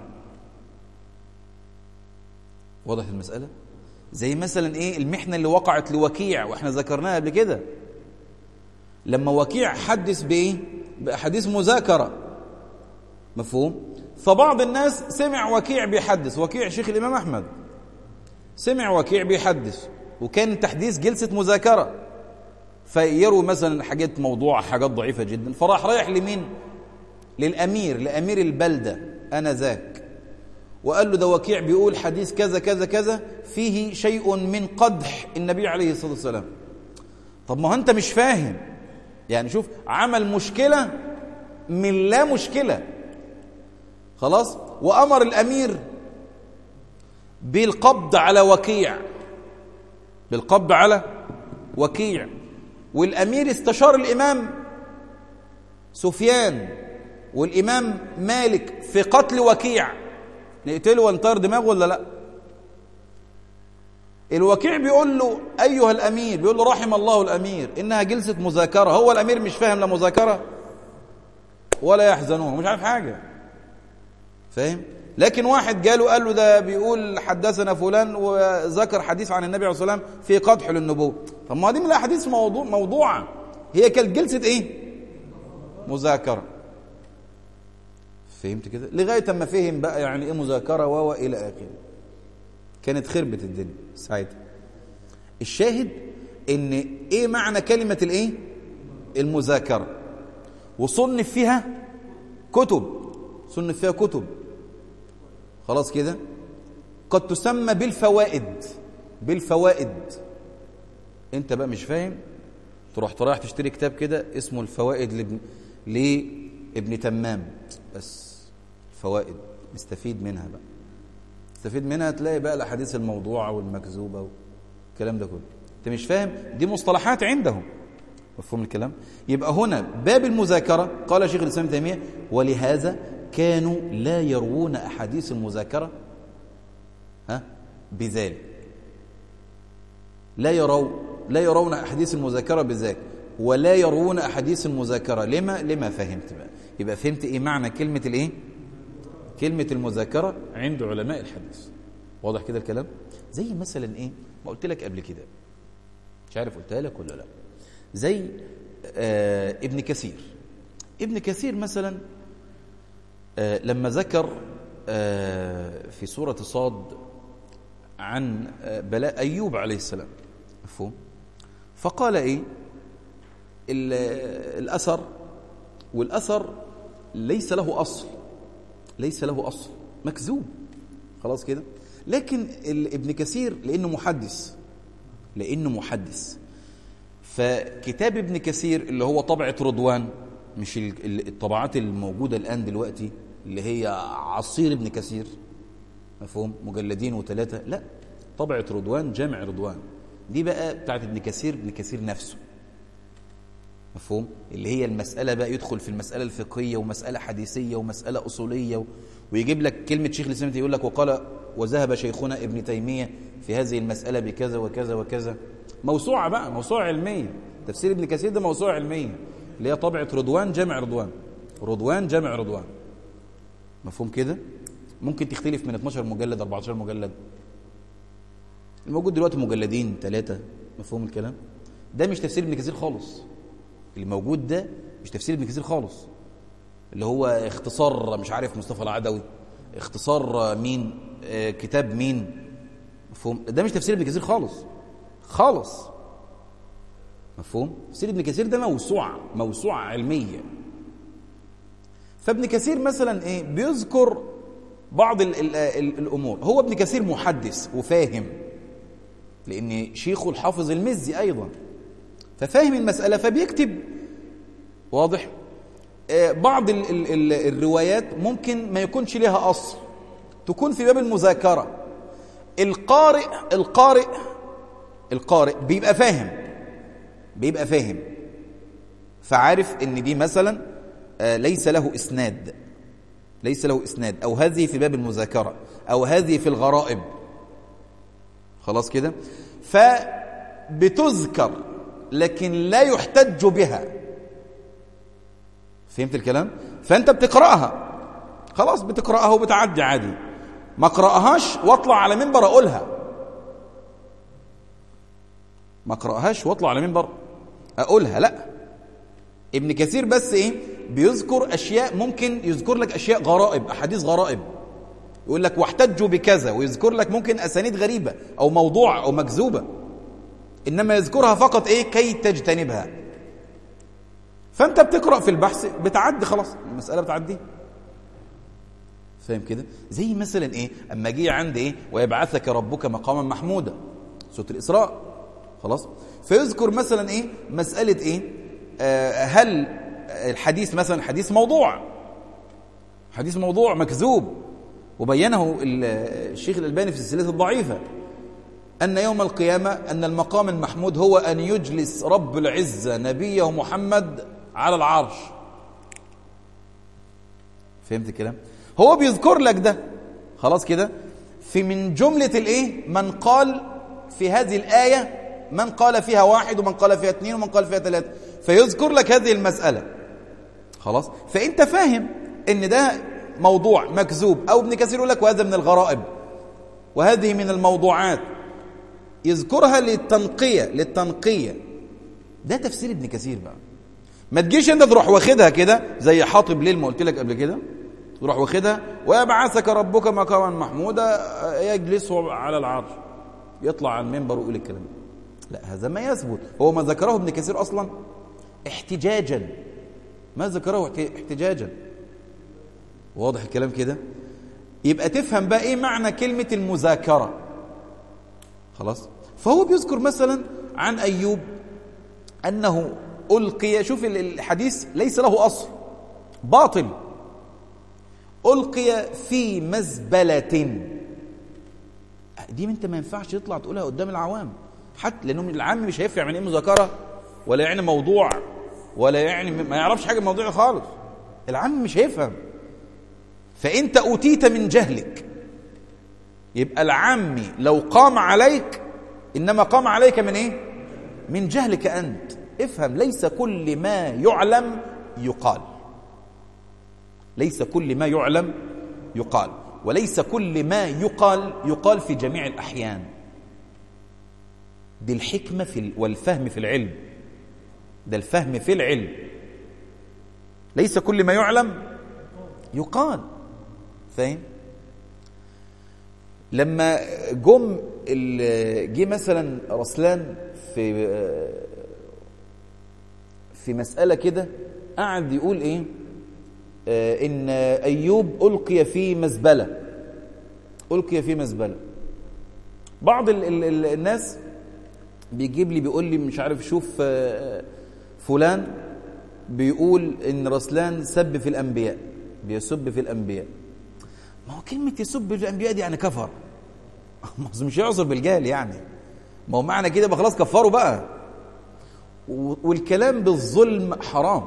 A: واضح المسألة زي مثلا ايه المحنة اللي وقعت لوكيع واحنا ذكرناها قبل كده لما وكيع حدث بايه بأحاديث مذاكرة مفهوم فبعض الناس سمع وكيع بيحدث وكيع شيخ الإمام أحمد سمع وكيع بيحدث وكان تحديث جلسة مذاكرة فيروي مثلا حاجات موضوعة حاجات ضعيفة جدا فراح رايح لمين للأمير لأمير البلدة أنا ذاك وقال له ده وكيع بيقول حديث كذا كذا كذا فيه شيء من قدح النبي عليه الصلاة والسلام طب ما هو أنت مش فاهم يعني شوف عمل مشكلة من لا مشكلة خلاص وأمر الأمير بالقبض على وكيع بالقبض على وكيع والأمير استشار الإمام سفيان والإمام مالك في قتل وكيع نقتله ونطير دماغه ولا لا الوكيع بيقول له أيها الأمير بيقول له رحم الله الأمير إنها جلسة مذاكرة هو الأمير مش فاهم لا مذاكرة ولا يحزنون مش عارف حاجة فاهم لكن واحد جاله قال له ده بيقول حدثنا فلان وذكر حديث عن النبي عليه الصلاه والسلام في قدح للنبوه طب ما دي من الاحاديث موضوع موضوعه هي كانت جلسه ايه مذاكره فهمت كده لغايه اما فهم بقى يعني ايه مذاكره و الى اخره كانت خربت الدنيا ساعتها الشاهد ان ايه معنى كلمه الايه المذاكره وصنف فيها كتب صنف فيها كتب خلاص كده قد تسمى بالفوائد بالفوائد انت بقى مش فاهم تروح رايح تشتري كتاب كده اسمه الفوائد لابن لابن تمام بس الفوائد نستفيد منها بقى تستفيد منها تلاقي بقى الاحاديث الموضوعه والمكذوبه والكلام ده كله انت مش فاهم دي مصطلحات عندهم مفهوم الكلام يبقى هنا باب المذاكره قال شيخ الاسلام ابن تيميه ولهذا كانوا لا يروون أحاديث المذاكرة ها بذلك لا يروا لا يرون أحاديث المذاكرة بذلك ولا يروون أحاديث المذاكرة لما لما فهمت بقى يبقى فهمت إيه معنى كلمة الإيه كلمة المذاكرة عند علماء الحديث واضح كده الكلام زي مثلا إيه ما قلت لك قبل كده مش عارف قلتها لك ولا لا زي آه ابن كثير ابن كثير مثلا آه لما ذكر آه في سورة صاد عن آه بلاء أيوب عليه السلام مفهوم فقال إيه الأثر والأثر ليس له أصل ليس له أصل مكذوب خلاص كده لكن ابن كثير لأنه محدث لأنه محدث فكتاب ابن كثير اللي هو طبعة رضوان مش الطبعات الموجودة الآن دلوقتي اللي هي عصير ابن كثير مفهوم مجلدين وثلاثة لا طبعة رضوان جامع رضوان دي بقى بتاعت ابن كثير ابن كثير نفسه مفهوم اللي هي المسألة بقى يدخل في المسألة الفقهية ومسألة حديثية ومسألة أصولية ويجيب لك كلمة شيخ الإسلام يقول لك وقال وذهب شيخنا ابن تيمية في هذه المسألة بكذا وكذا وكذا موسوعة بقى موسوعة علمية تفسير ابن كثير ده موسوعة علمية اللي هي طبعة رضوان جمع رضوان رضوان جمع رضوان مفهوم كده ممكن تختلف من 12 مجلد 14 مجلد الموجود دلوقتي مجلدين ثلاثة مفهوم الكلام ده مش تفسير ابن كثير خالص اللي موجود ده مش تفسير ابن كثير خالص اللي هو اختصار مش عارف مصطفى العدوي اختصار مين اه كتاب مين مفهوم ده مش تفسير ابن كثير خالص خالص مفهوم تفسير ابن كثير ده موسوعة موسوعة علمية فابن كثير مثلا ايه بيذكر بعض ال ال ال الامور هو ابن كثير محدث وفاهم لان شيخه الحافظ المزي ايضا ففاهم المسألة فبيكتب واضح آه بعض ال ال ال الروايات ممكن ما يكونش لها أصل تكون في باب المذاكرة القارئ القارئ القارئ بيبقى فاهم بيبقى فاهم فعارف ان دي مثلا آه ليس له اسناد ليس له اسناد او هذه في باب المذاكرة او هذه في الغرائب خلاص كده فبتذكر لكن لا يحتج بها فهمت الكلام فانت بتقراها خلاص بتقراها وبتعدي عادي ما اقراهاش واطلع على منبر اقولها ما اقراهاش واطلع على منبر اقولها لا ابن كثير بس ايه بيذكر اشياء ممكن يذكر لك اشياء غرائب احاديث غرائب يقول لك واحتجوا بكذا ويذكر لك ممكن اسانيد غريبه او موضوع او مكذوبه انما يذكرها فقط ايه كي تجتنبها فانت بتقرا في البحث بتعدي خلاص المساله بتعدي فاهم كده زي مثلا ايه اما جه عند ايه ويبعثك ربك مقاما محمودا سوره الاسراء خلاص فيذكر مثلا ايه مساله ايه آه هل الحديث مثلا حديث موضوع حديث موضوع مكذوب وبينه الشيخ الألباني في السلسلة الضعيفة أن يوم القيامة أن المقام المحمود هو أن يجلس رب العزة نبيه محمد على العرش فهمت الكلام هو بيذكر لك ده خلاص كده في من جملة الايه من قال في هذه الآية من قال فيها واحد ومن قال فيها اثنين ومن قال فيها ثلاثة فيذكر لك هذه المسألة خلاص فأنت فاهم ان ده موضوع مكذوب أو ابن كثير يقول لك وهذا من الغرائب وهذه من الموضوعات يذكرها للتنقية للتنقية ده تفسير ابن كثير بقى ما تجيش انت تروح واخدها كده زي حاطب ليل ما قلت لك قبل كده تروح واخدها ويبعثك ربك مقاما محمودا يجلس على العرش يطلع على المنبر ويقول الكلام لا هذا ما يثبت هو ما ذكره ابن كثير اصلا احتجاجا ما ذكره احتجاجا واضح الكلام كده يبقى تفهم بقى ايه معنى كلمة المذاكرة خلاص فهو بيذكر مثلا عن أيوب أنه ألقي شوف الحديث ليس له أصل باطل ألقي في مزبلة دي انت ما ينفعش تطلع تقولها قدام العوام حتى لأنه العام مش هيفهم يعني ايه مذاكرة ولا يعني موضوع ولا يعني ما يعرفش حاجة موضوع خالص العام مش هيفهم فانت اوتيت من جهلك يبقى العامي لو قام عليك انما قام عليك من ايه من جهلك انت افهم ليس كل ما يعلم يقال ليس كل ما يعلم يقال وليس كل ما يقال يقال في جميع الاحيان دي الحكمه في والفهم في العلم ده الفهم في العلم ليس كل ما يعلم يقال فاهم لما جم جه مثلا رسلان في في مسألة كده قعد يقول ايه آه ان ايوب القي في مزبلة القي في مزبلة بعض ال ال ال الناس بيجيب لي بيقول لي مش عارف شوف آه فلان بيقول ان رسلان سب في الانبياء بيسب في الانبياء ما هو كلمة يسب الأنبياء دي يعني كفر مش يعذر بالجهل يعني ما هو معنى كده بقى خلاص كفروا بقى والكلام بالظلم حرام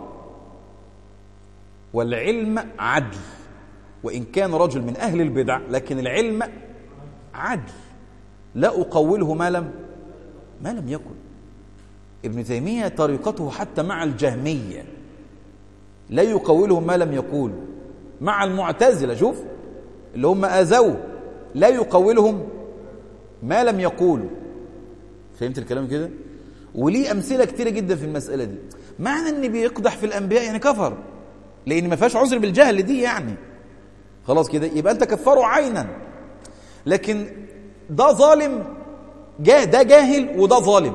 A: والعلم عدل وإن كان رجل من أهل البدع لكن العلم عدل لا أقوله ما لم ما لم يكن ابن تيمية طريقته حتى مع الجهمية لا يقوله ما لم يقول مع المعتزلة شوف اللي هم آذوه لا يقولهم ما لم يقولوا فهمت الكلام كده وليه أمثلة كتيرة جدا في المسألة دي معنى أن بيقدح في الأنبياء يعني كفر لأن ما فيهاش عذر بالجهل دي يعني خلاص كده يبقى أنت كفره عينا لكن ده ظالم جاه ده جاهل وده ظالم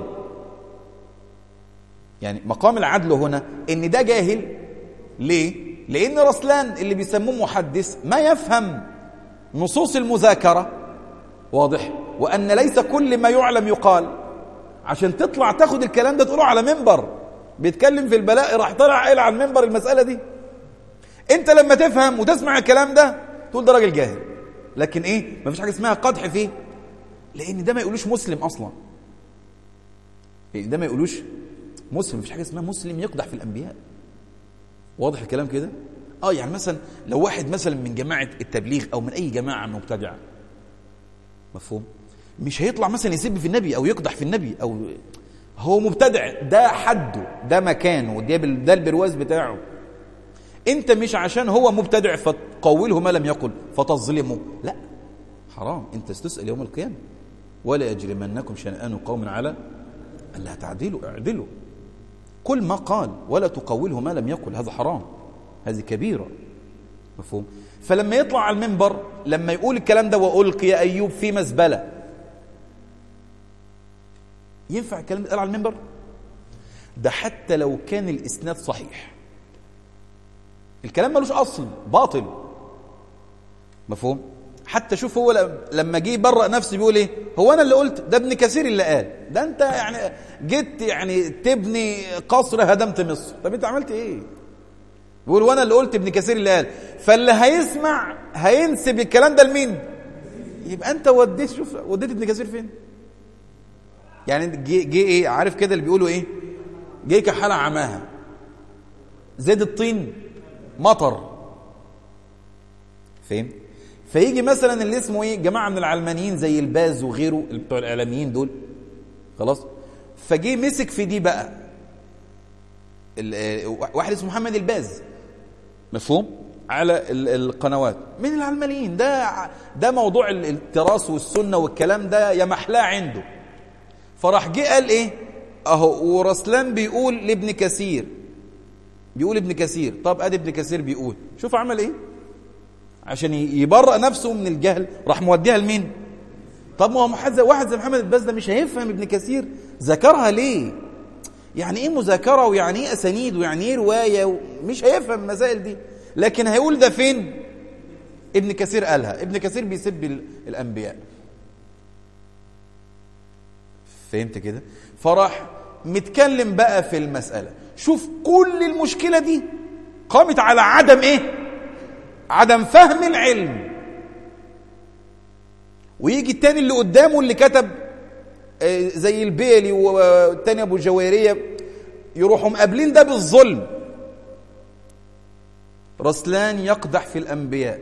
A: يعني مقام العدل هنا ان ده جاهل ليه لان رسلان اللي بيسموه محدث ما يفهم نصوص المذاكره واضح وان ليس كل ما يعلم يقال عشان تطلع تاخد الكلام ده تقوله على منبر بيتكلم في البلاء راح طلع قايل على المنبر المساله دي انت لما تفهم وتسمع الكلام ده تقول ده راجل جاهل لكن ايه مفيش حاجه اسمها قدح فيه لان ده ما يقولوش مسلم اصلا لان ده ما يقولوش مسلم مفيش حاجه اسمها مسلم يقدح في الانبياء واضح الكلام كده اه يعني مثلا لو واحد مثلا من جماعه التبليغ او من اي جماعه مبتدعه مفهوم مش هيطلع مثلا يسب في النبي او يقدح في النبي او هو مبتدع ده حده ده مكانه ده ده البرواز بتاعه انت مش عشان هو مبتدع فتقوله ما لم يقل فتظلمه لا حرام انت ستسال يوم القيامه ولا يجرمنكم شنآن قوم على الا تعدلوا اعدلوا كل ما قال ولا تقوله ما لم يقل هذا حرام هذه كبيره مفهوم فلما يطلع على المنبر لما يقول الكلام ده والقي ايوب في مزبله ينفع الكلام ده على المنبر ده حتى لو كان الاسناد صحيح الكلام ملوش اصل باطل مفهوم حتى شوف هو لما جه يبرأ نفسه بيقول ايه هو انا اللي قلت ده ابن كثير اللي قال ده انت يعني جيت يعني تبني قصر هدمت مصر طب انت عملت ايه بيقول وانا اللي قلت ابن كثير اللي قال فاللي هيسمع هينسب الكلام ده لمين يبقى انت وديت شوف وديت ابن كثير فين يعني جه جه ايه عارف كده اللي بيقولوا ايه جه كحاله عماها زيد الطين مطر فهمت فيجي مثلا اللي اسمه ايه جماعه من العلمانيين زي الباز وغيره بتوع الاعلاميين دول خلاص فجه مسك في دي بقى واحد اسمه محمد الباز مفهوم على القنوات من العلمانيين ده ده موضوع التراث والسنه والكلام ده يا محلاه عنده فراح جه قال ايه اهو ورسلان بيقول لابن كثير بيقول ابن كثير طب ادي ابن كثير بيقول شوف عمل ايه عشان يبرأ نفسه من الجهل راح موديها لمين طب ما هو محد واحد زي محمد الباز ده مش هيفهم ابن كثير ذكرها ليه يعني ايه مذاكره ويعني ايه اسانيد ويعني ايه روايه مش هيفهم المسائل دي لكن هيقول ده فين ابن كثير قالها ابن كثير بيسب الانبياء فهمت كده فراح متكلم بقى في المساله شوف كل المشكله دي قامت على عدم ايه عدم فهم العلم ويجي التاني اللي قدامه اللي كتب زي البيلي والتاني ابو جويريه يروحوا مقابلين ده بالظلم رسلان يقدح في الانبياء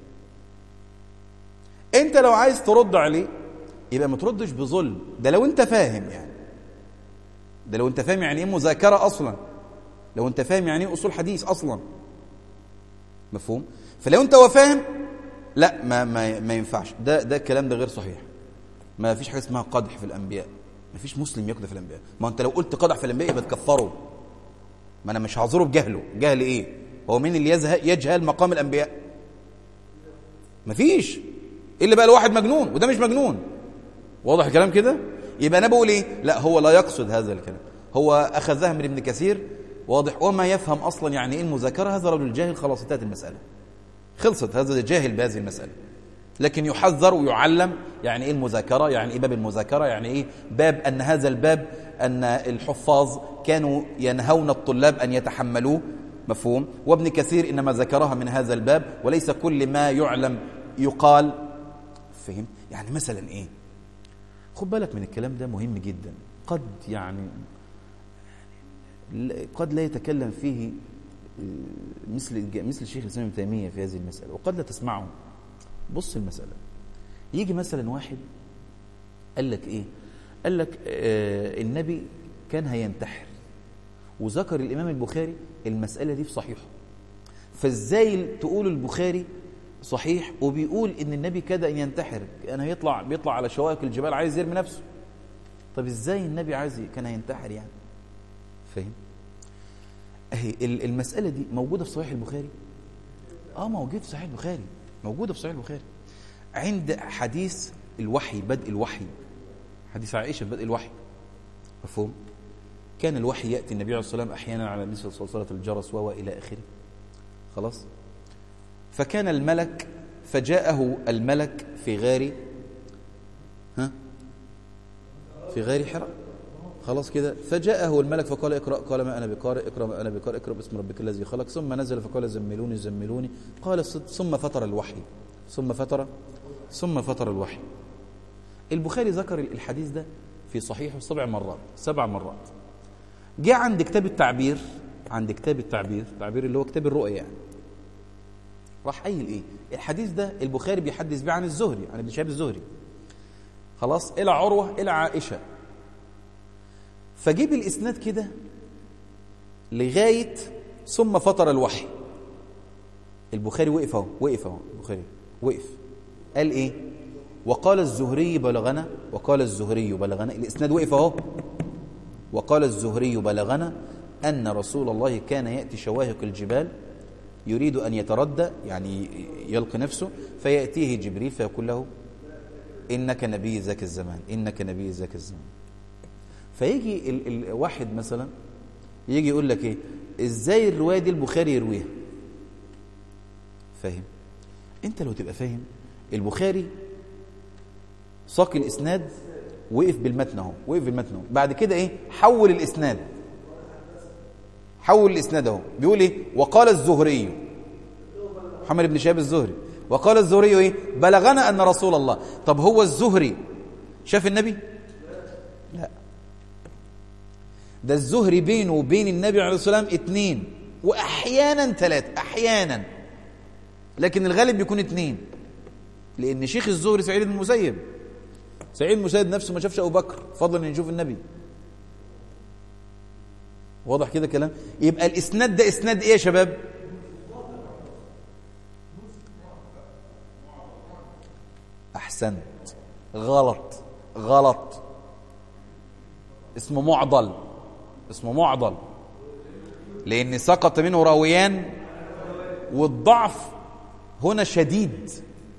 A: انت لو عايز ترد عليه يبقى ما تردش بظلم ده لو انت فاهم يعني ده لو انت فاهم يعني ايه مذاكره اصلا لو انت فاهم يعني ايه اصول حديث اصلا مفهوم فلو انت فاهم لا ما ما ما ينفعش ده ده الكلام ده غير صحيح ما فيش حاجه اسمها قدح في الانبياء ما فيش مسلم يقدح في الانبياء ما انت لو قلت قدح في الانبياء يبقى تكفره ما انا مش هعذره بجهله جهل ايه هو مين اللي يزهق يجهل مقام الانبياء ما فيش الا بقى الواحد مجنون وده مش مجنون واضح الكلام كده يبقى انا بقول ايه لا هو لا يقصد هذا الكلام هو اخذها من ابن كثير واضح وما يفهم اصلا يعني ايه المذاكره هذا رجل جاهل خلاص انتهت المساله خلصت هذا جاهل بهذه المسألة لكن يحذر ويعلم يعني ايه المذاكرة يعني ايه باب المذاكرة يعني ايه باب ان هذا الباب ان الحفاظ كانوا ينهون الطلاب ان يتحملوه مفهوم وابن كثير انما ذكرها من هذا الباب وليس كل ما يعلم يقال فهم يعني مثلا ايه خد بالك من الكلام ده مهم جدا قد يعني قد لا يتكلم فيه آه، مثل مثل الشيخ الاسلام ابن تيميه في هذه المساله وقد لا تسمعه بص المساله يجي مثلا واحد قال لك ايه قال لك آه النبي كان هينتحر وذكر الامام البخاري المساله دي في صحيحه فازاي تقول البخاري صحيح وبيقول ان النبي كاد ان ينتحر كان هيطلع بيطلع على شوائق الجبال عايز يرمي نفسه طب ازاي النبي عايز كان هينتحر يعني فاهم اهي المساله دي موجوده في صحيح البخاري اه موجوده في صحيح البخاري موجوده في صحيح البخاري عند حديث الوحي بدء الوحي حديث عائشه بدء الوحي مفهوم كان الوحي ياتي النبي عليه الصلاه والسلام احيانا على مثل صلصله الجرس والى اخره خلاص فكان الملك فجاءه الملك في غار ها في غار حراء خلاص كده فجاءه الملك فقال اقرأ قال ما أنا بقارئ اقرأ ما أنا بقارئ اقرأ باسم ربك الذي خلق ثم نزل فقال زملوني زملوني قال ثم فتر الوحي ثم فتر ثم فتر الوحي البخاري ذكر الحديث ده في صحيحه سبع مرات سبع مرات جاء عند كتاب التعبير عند كتاب التعبير التعبير اللي هو كتاب الرؤيا يعني راح قايل ايه الحديث ده البخاري بيحدث بيه عن الزهري عن ابن شهاب الزهري خلاص الى عروه الى عائشه فجيب الاسناد كده لغايه ثم فطر الوحي البخاري وقف اهو وقف اهو البخاري وقف قال ايه وقال الزهري بلغنا وقال الزهري بلغنا الاسناد وقف اهو وقال الزهري بلغنا ان رسول الله كان ياتي شواهق الجبال يريد ان يتردى يعني يلقي نفسه فياتيه جبريل فيقول له انك نبي ذاك الزمان انك نبي ذاك الزمان فيجي الواحد مثلا يجي يقول لك ايه ازاي الروايه دي البخاري يرويها فاهم انت لو تبقى فاهم البخاري ساق الاسناد وقف بالمتن اهو وقف بالمتن اهو بعد كده ايه حول الاسناد حول الاسناد اهو بيقول ايه وقال الزهري محمد بن شهاب الزهري وقال الزهري ايه بلغنا ان رسول الله طب هو الزهري شاف النبي لا ده الزهري بينه وبين النبي عليه الصلاه والسلام اتنين واحيانا ثلاث احيانا لكن الغالب بيكون اتنين لان شيخ الزهري سعيد بن المسيب سعيد بن المسيب نفسه ما شافش ابو بكر فضلا ان يشوف النبي واضح كده كلام يبقى الاسناد ده اسناد ايه يا شباب احسنت غلط غلط اسمه معضل اسمه معضل لان سقط منه راويان والضعف هنا شديد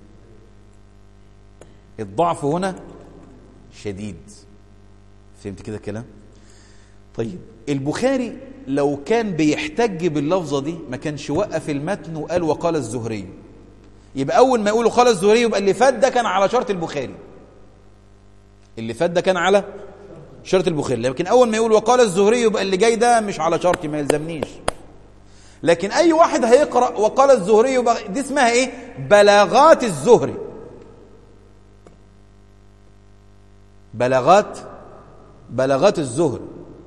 A: الضعف هنا شديد فهمت كده الكلام طيب البخاري لو كان بيحتج باللفظه دي ما كانش وقف المتن وقال وقال الزهري يبقى اول ما يقولوا قال الزهري يبقى اللي فات ده كان على شرط البخاري اللي فات ده كان على شرط البخاري لكن اول ما يقول وقال الزهري يبقى اللي جاي ده مش على شرطي ما يلزمنيش لكن اي واحد هيقرا وقال الزهري يبقى دي اسمها ايه بلاغات الزهري بلاغات بلاغات الزهري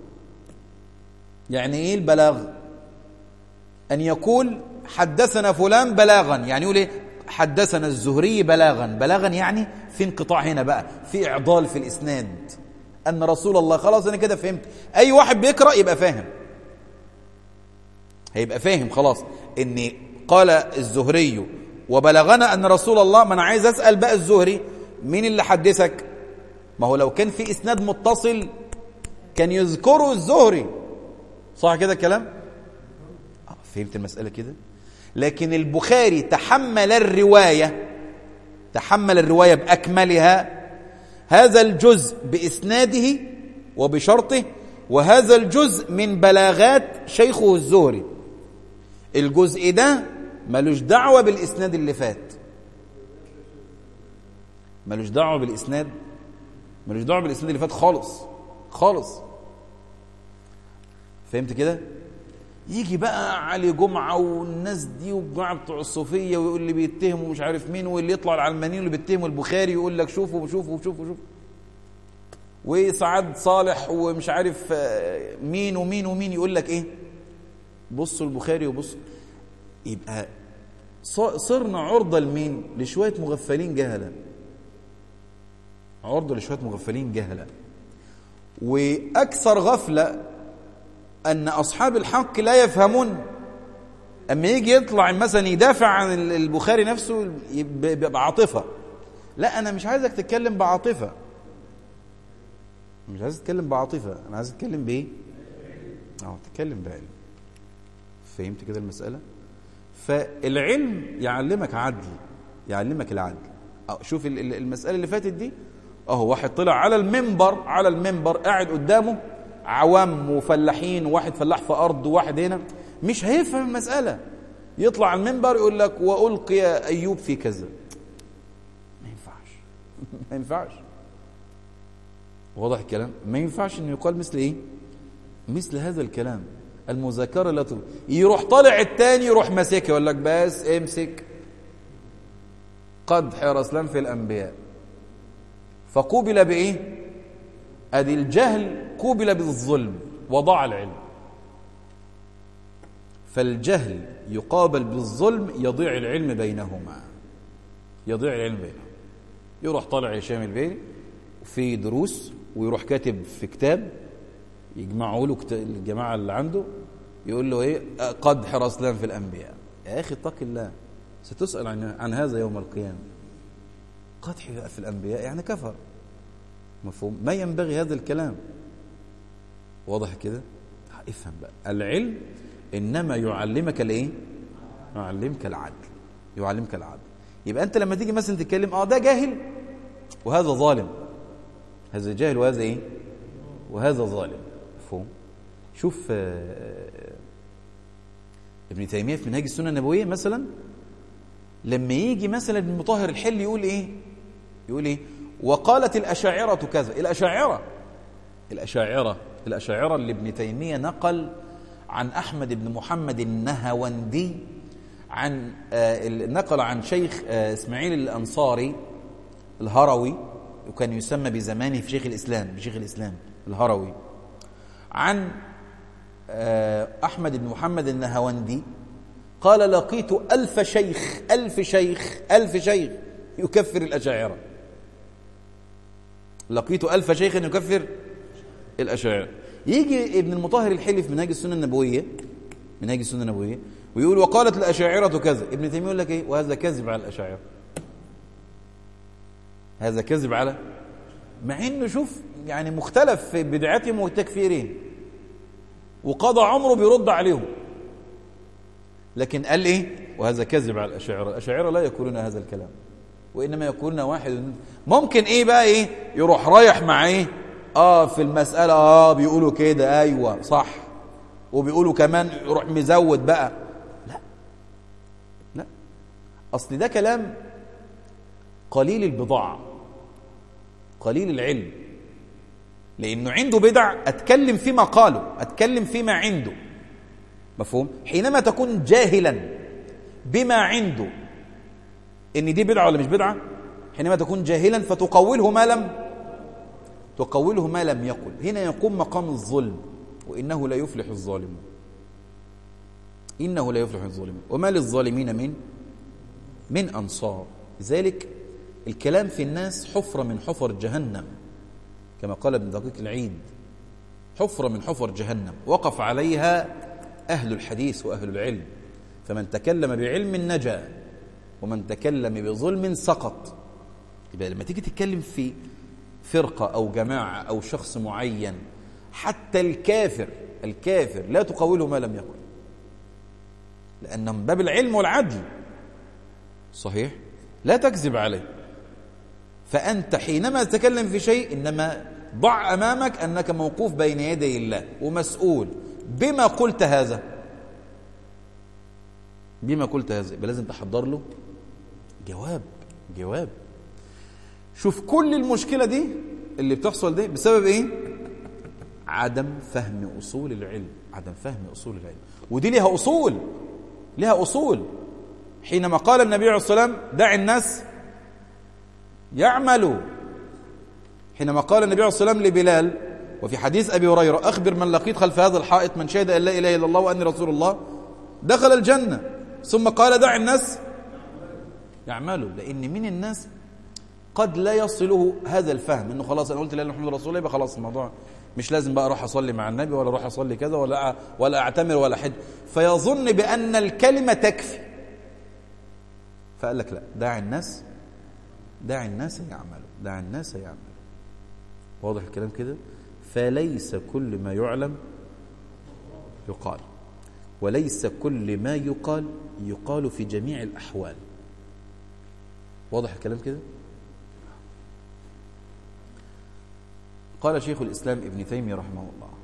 A: يعني ايه البلاغ ان يقول حدثنا فلان بلاغا يعني يقول ايه حدثنا الزهري بلاغا بلاغا يعني في انقطاع هنا بقى في اعضال في الاسناد ان رسول الله خلاص انا كده فهمت اي واحد بيقرا يبقى فاهم هيبقى فاهم خلاص ان قال الزهري وبلغنا ان رسول الله ما انا عايز اسال بقى الزهري مين اللي حدثك ما هو لو كان في اسناد متصل كان يذكره الزهري صح كده الكلام آه فهمت المساله كده لكن البخاري تحمل الروايه تحمل الروايه باكملها هذا الجزء باسناده وبشرطه وهذا الجزء من بلاغات شيخه الزهري الجزء ده ملوش دعوه بالاسناد اللي فات ملوش دعوه بالاسناد ملوش دعوه بالاسناد اللي فات خالص خالص فهمت كده يجي بقى علي جمعة والناس دي والجماعة بتوع الصوفية ويقول لي بيتهموا مش عارف مين واللي يطلع العلمانيين اللي بيتهموا البخاري يقول لك شوفوا وشوفوا وشوفوا وشوفوا وسعاد صالح ومش عارف مين ومين ومين يقول لك ايه بصوا البخاري وبصوا يبقى صرنا عرضة لمين لشوية مغفلين جهلة عرضة لشوية مغفلين جهلة وأكثر غفلة أن أصحاب الحق لا يفهمون أما يجي يطلع مثلا يدافع عن البخاري نفسه بعاطفة لا أنا مش عايزك تتكلم بعاطفة مش عايز تتكلم بعاطفة أنا عايز أتكلم بإيه؟ أه تتكلم بعلم فهمت كده المسألة؟ فالعلم يعلمك عدل يعلمك العدل شوف المسألة اللي فاتت دي اهو واحد طلع على المنبر على المنبر قاعد قدامه عوام وفلاحين وواحد فلاح في ارض وواحد هنا مش هيفهم المسألة يطلع على المنبر يقول لك وألقي أيوب في كذا ما ينفعش ما ينفعش واضح الكلام ما ينفعش انه يقال مثل ايه مثل هذا الكلام المذاكره لا تض... يروح طالع التاني يروح ماسكه يقول لك بس امسك قد حرسلان في الانبياء فقوبل بايه ادي الجهل قوبل بالظلم وضاع العلم فالجهل يقابل بالظلم يضيع العلم بينهما يضيع العلم بينهما يروح طالع هشام البيلي في دروس ويروح كاتب في كتاب يجمعوا له الجماعة اللي عنده يقول له ايه قد حرسلان في الأنبياء يا أخي اتق الله ستسأل عن, عن هذا يوم القيامة قدح في الأنبياء يعني كفر مفهوم ما ينبغي هذا الكلام واضح كده افهم بقى العلم إنما يعلمك الايه يعلمك العدل يعلمك العدل يبقى أنت لما تيجي مثلا تتكلم اه ده جاهل وهذا ظالم هذا جاهل وهذا ايه وهذا ظالم مفهوم شوف ابن تيميه في منهاج السنه النبويه مثلا لما يجي مثلا ابن مطهر الحل يقول ايه يقول ايه وقالت الاشاعره كذا الاشاعره الاشاعره الاشاعره اللي ابن تيميه نقل عن احمد بن محمد النهوندي عن نقل عن شيخ اسماعيل الانصاري الهروي وكان يسمى بزمانه في شيخ الإسلام بشيخ الإسلام الهروي عن أحمد بن محمد النهوندي قال لقيت ألف شيخ ألف شيخ ألف شيخ يكفر الأشاعرة لقيت ألف شيخ يكفر الأشاعرة يجي ابن المطهر الحلي في منهاج السنة النبوية منهاج السنة النبوية ويقول وقالت الأشاعرة كذا ابن تيمية يقول لك إيه وهذا كذب على الأشاعرة هذا كذب على مع انه شوف يعني مختلف في بدعتهم وتكفيرهم وقضى عمره بيرد عليهم لكن قال ايه وهذا كذب على الاشاعره الاشاعره لا يقولون هذا الكلام وانما يقولون واحد ممكن ايه بقى ايه يروح رايح مع ايه اه في المساله اه بيقولوا كده ايوه صح وبيقولوا كمان يروح مزود بقى لا لا اصل ده كلام قليل البضاعه قليل العلم لانه عنده بدع اتكلم فيما قاله اتكلم فيما عنده مفهوم حينما تكون جاهلا بما عنده ان دي بدعه ولا مش بدعه حينما تكون جاهلا فتقوله ما لم تقوله ما لم يقل هنا يقوم مقام الظلم وانه لا يفلح الظالمون انه لا يفلح الظالمون وما للظالمين من من انصار لذلك الكلام في الناس حفرة من حفر جهنم كما قال ابن دقيق العيد حفرة من حفر جهنم وقف عليها أهل الحديث وأهل العلم فمن تكلم بعلم نجا ومن تكلم بظلم سقط يبقى لما تيجي تتكلم في فرقة أو جماعة أو شخص معين حتى الكافر الكافر لا تقوله ما لم يقل لأنه من باب العلم والعدل صحيح لا تكذب عليه فأنت حينما تتكلم في شيء إنما ضع أمامك أنك موقوف بين يدي الله ومسؤول بما قلت هذا بما قلت هذا يبقى لازم تحضر له جواب جواب شوف كل المشكلة دي اللي بتحصل دي بسبب ايه عدم فهم أصول العلم عدم فهم أصول العلم ودي لها أصول لها أصول حينما قال النبي عليه الصلاة والسلام دع الناس يعملوا حينما قال النبي عليه الصلاة والسلام لبلال وفي حديث أبي هريرة أخبر من لقيت خلف هذا الحائط من شهد أن لا إله إلا الله وأني رسول الله دخل الجنة ثم قال دع الناس يعملوا لأن من الناس قد لا يصله هذا الفهم انه خلاص انا قلت لا اله الا محمد رسول الله يبقى خلاص الموضوع مش لازم بقى اروح اصلي مع النبي ولا اروح اصلي كذا ولا ولا اعتمر ولا حج فيظن بان الكلمه تكفي فقال لك لا دع الناس دع الناس يعملوا دع الناس يعملوا واضح الكلام كده فليس كل ما يعلم يقال وليس كل ما يقال يقال في جميع الأحوال واضح الكلام كده قال شيخ الإسلام ابن تيمية رحمه الله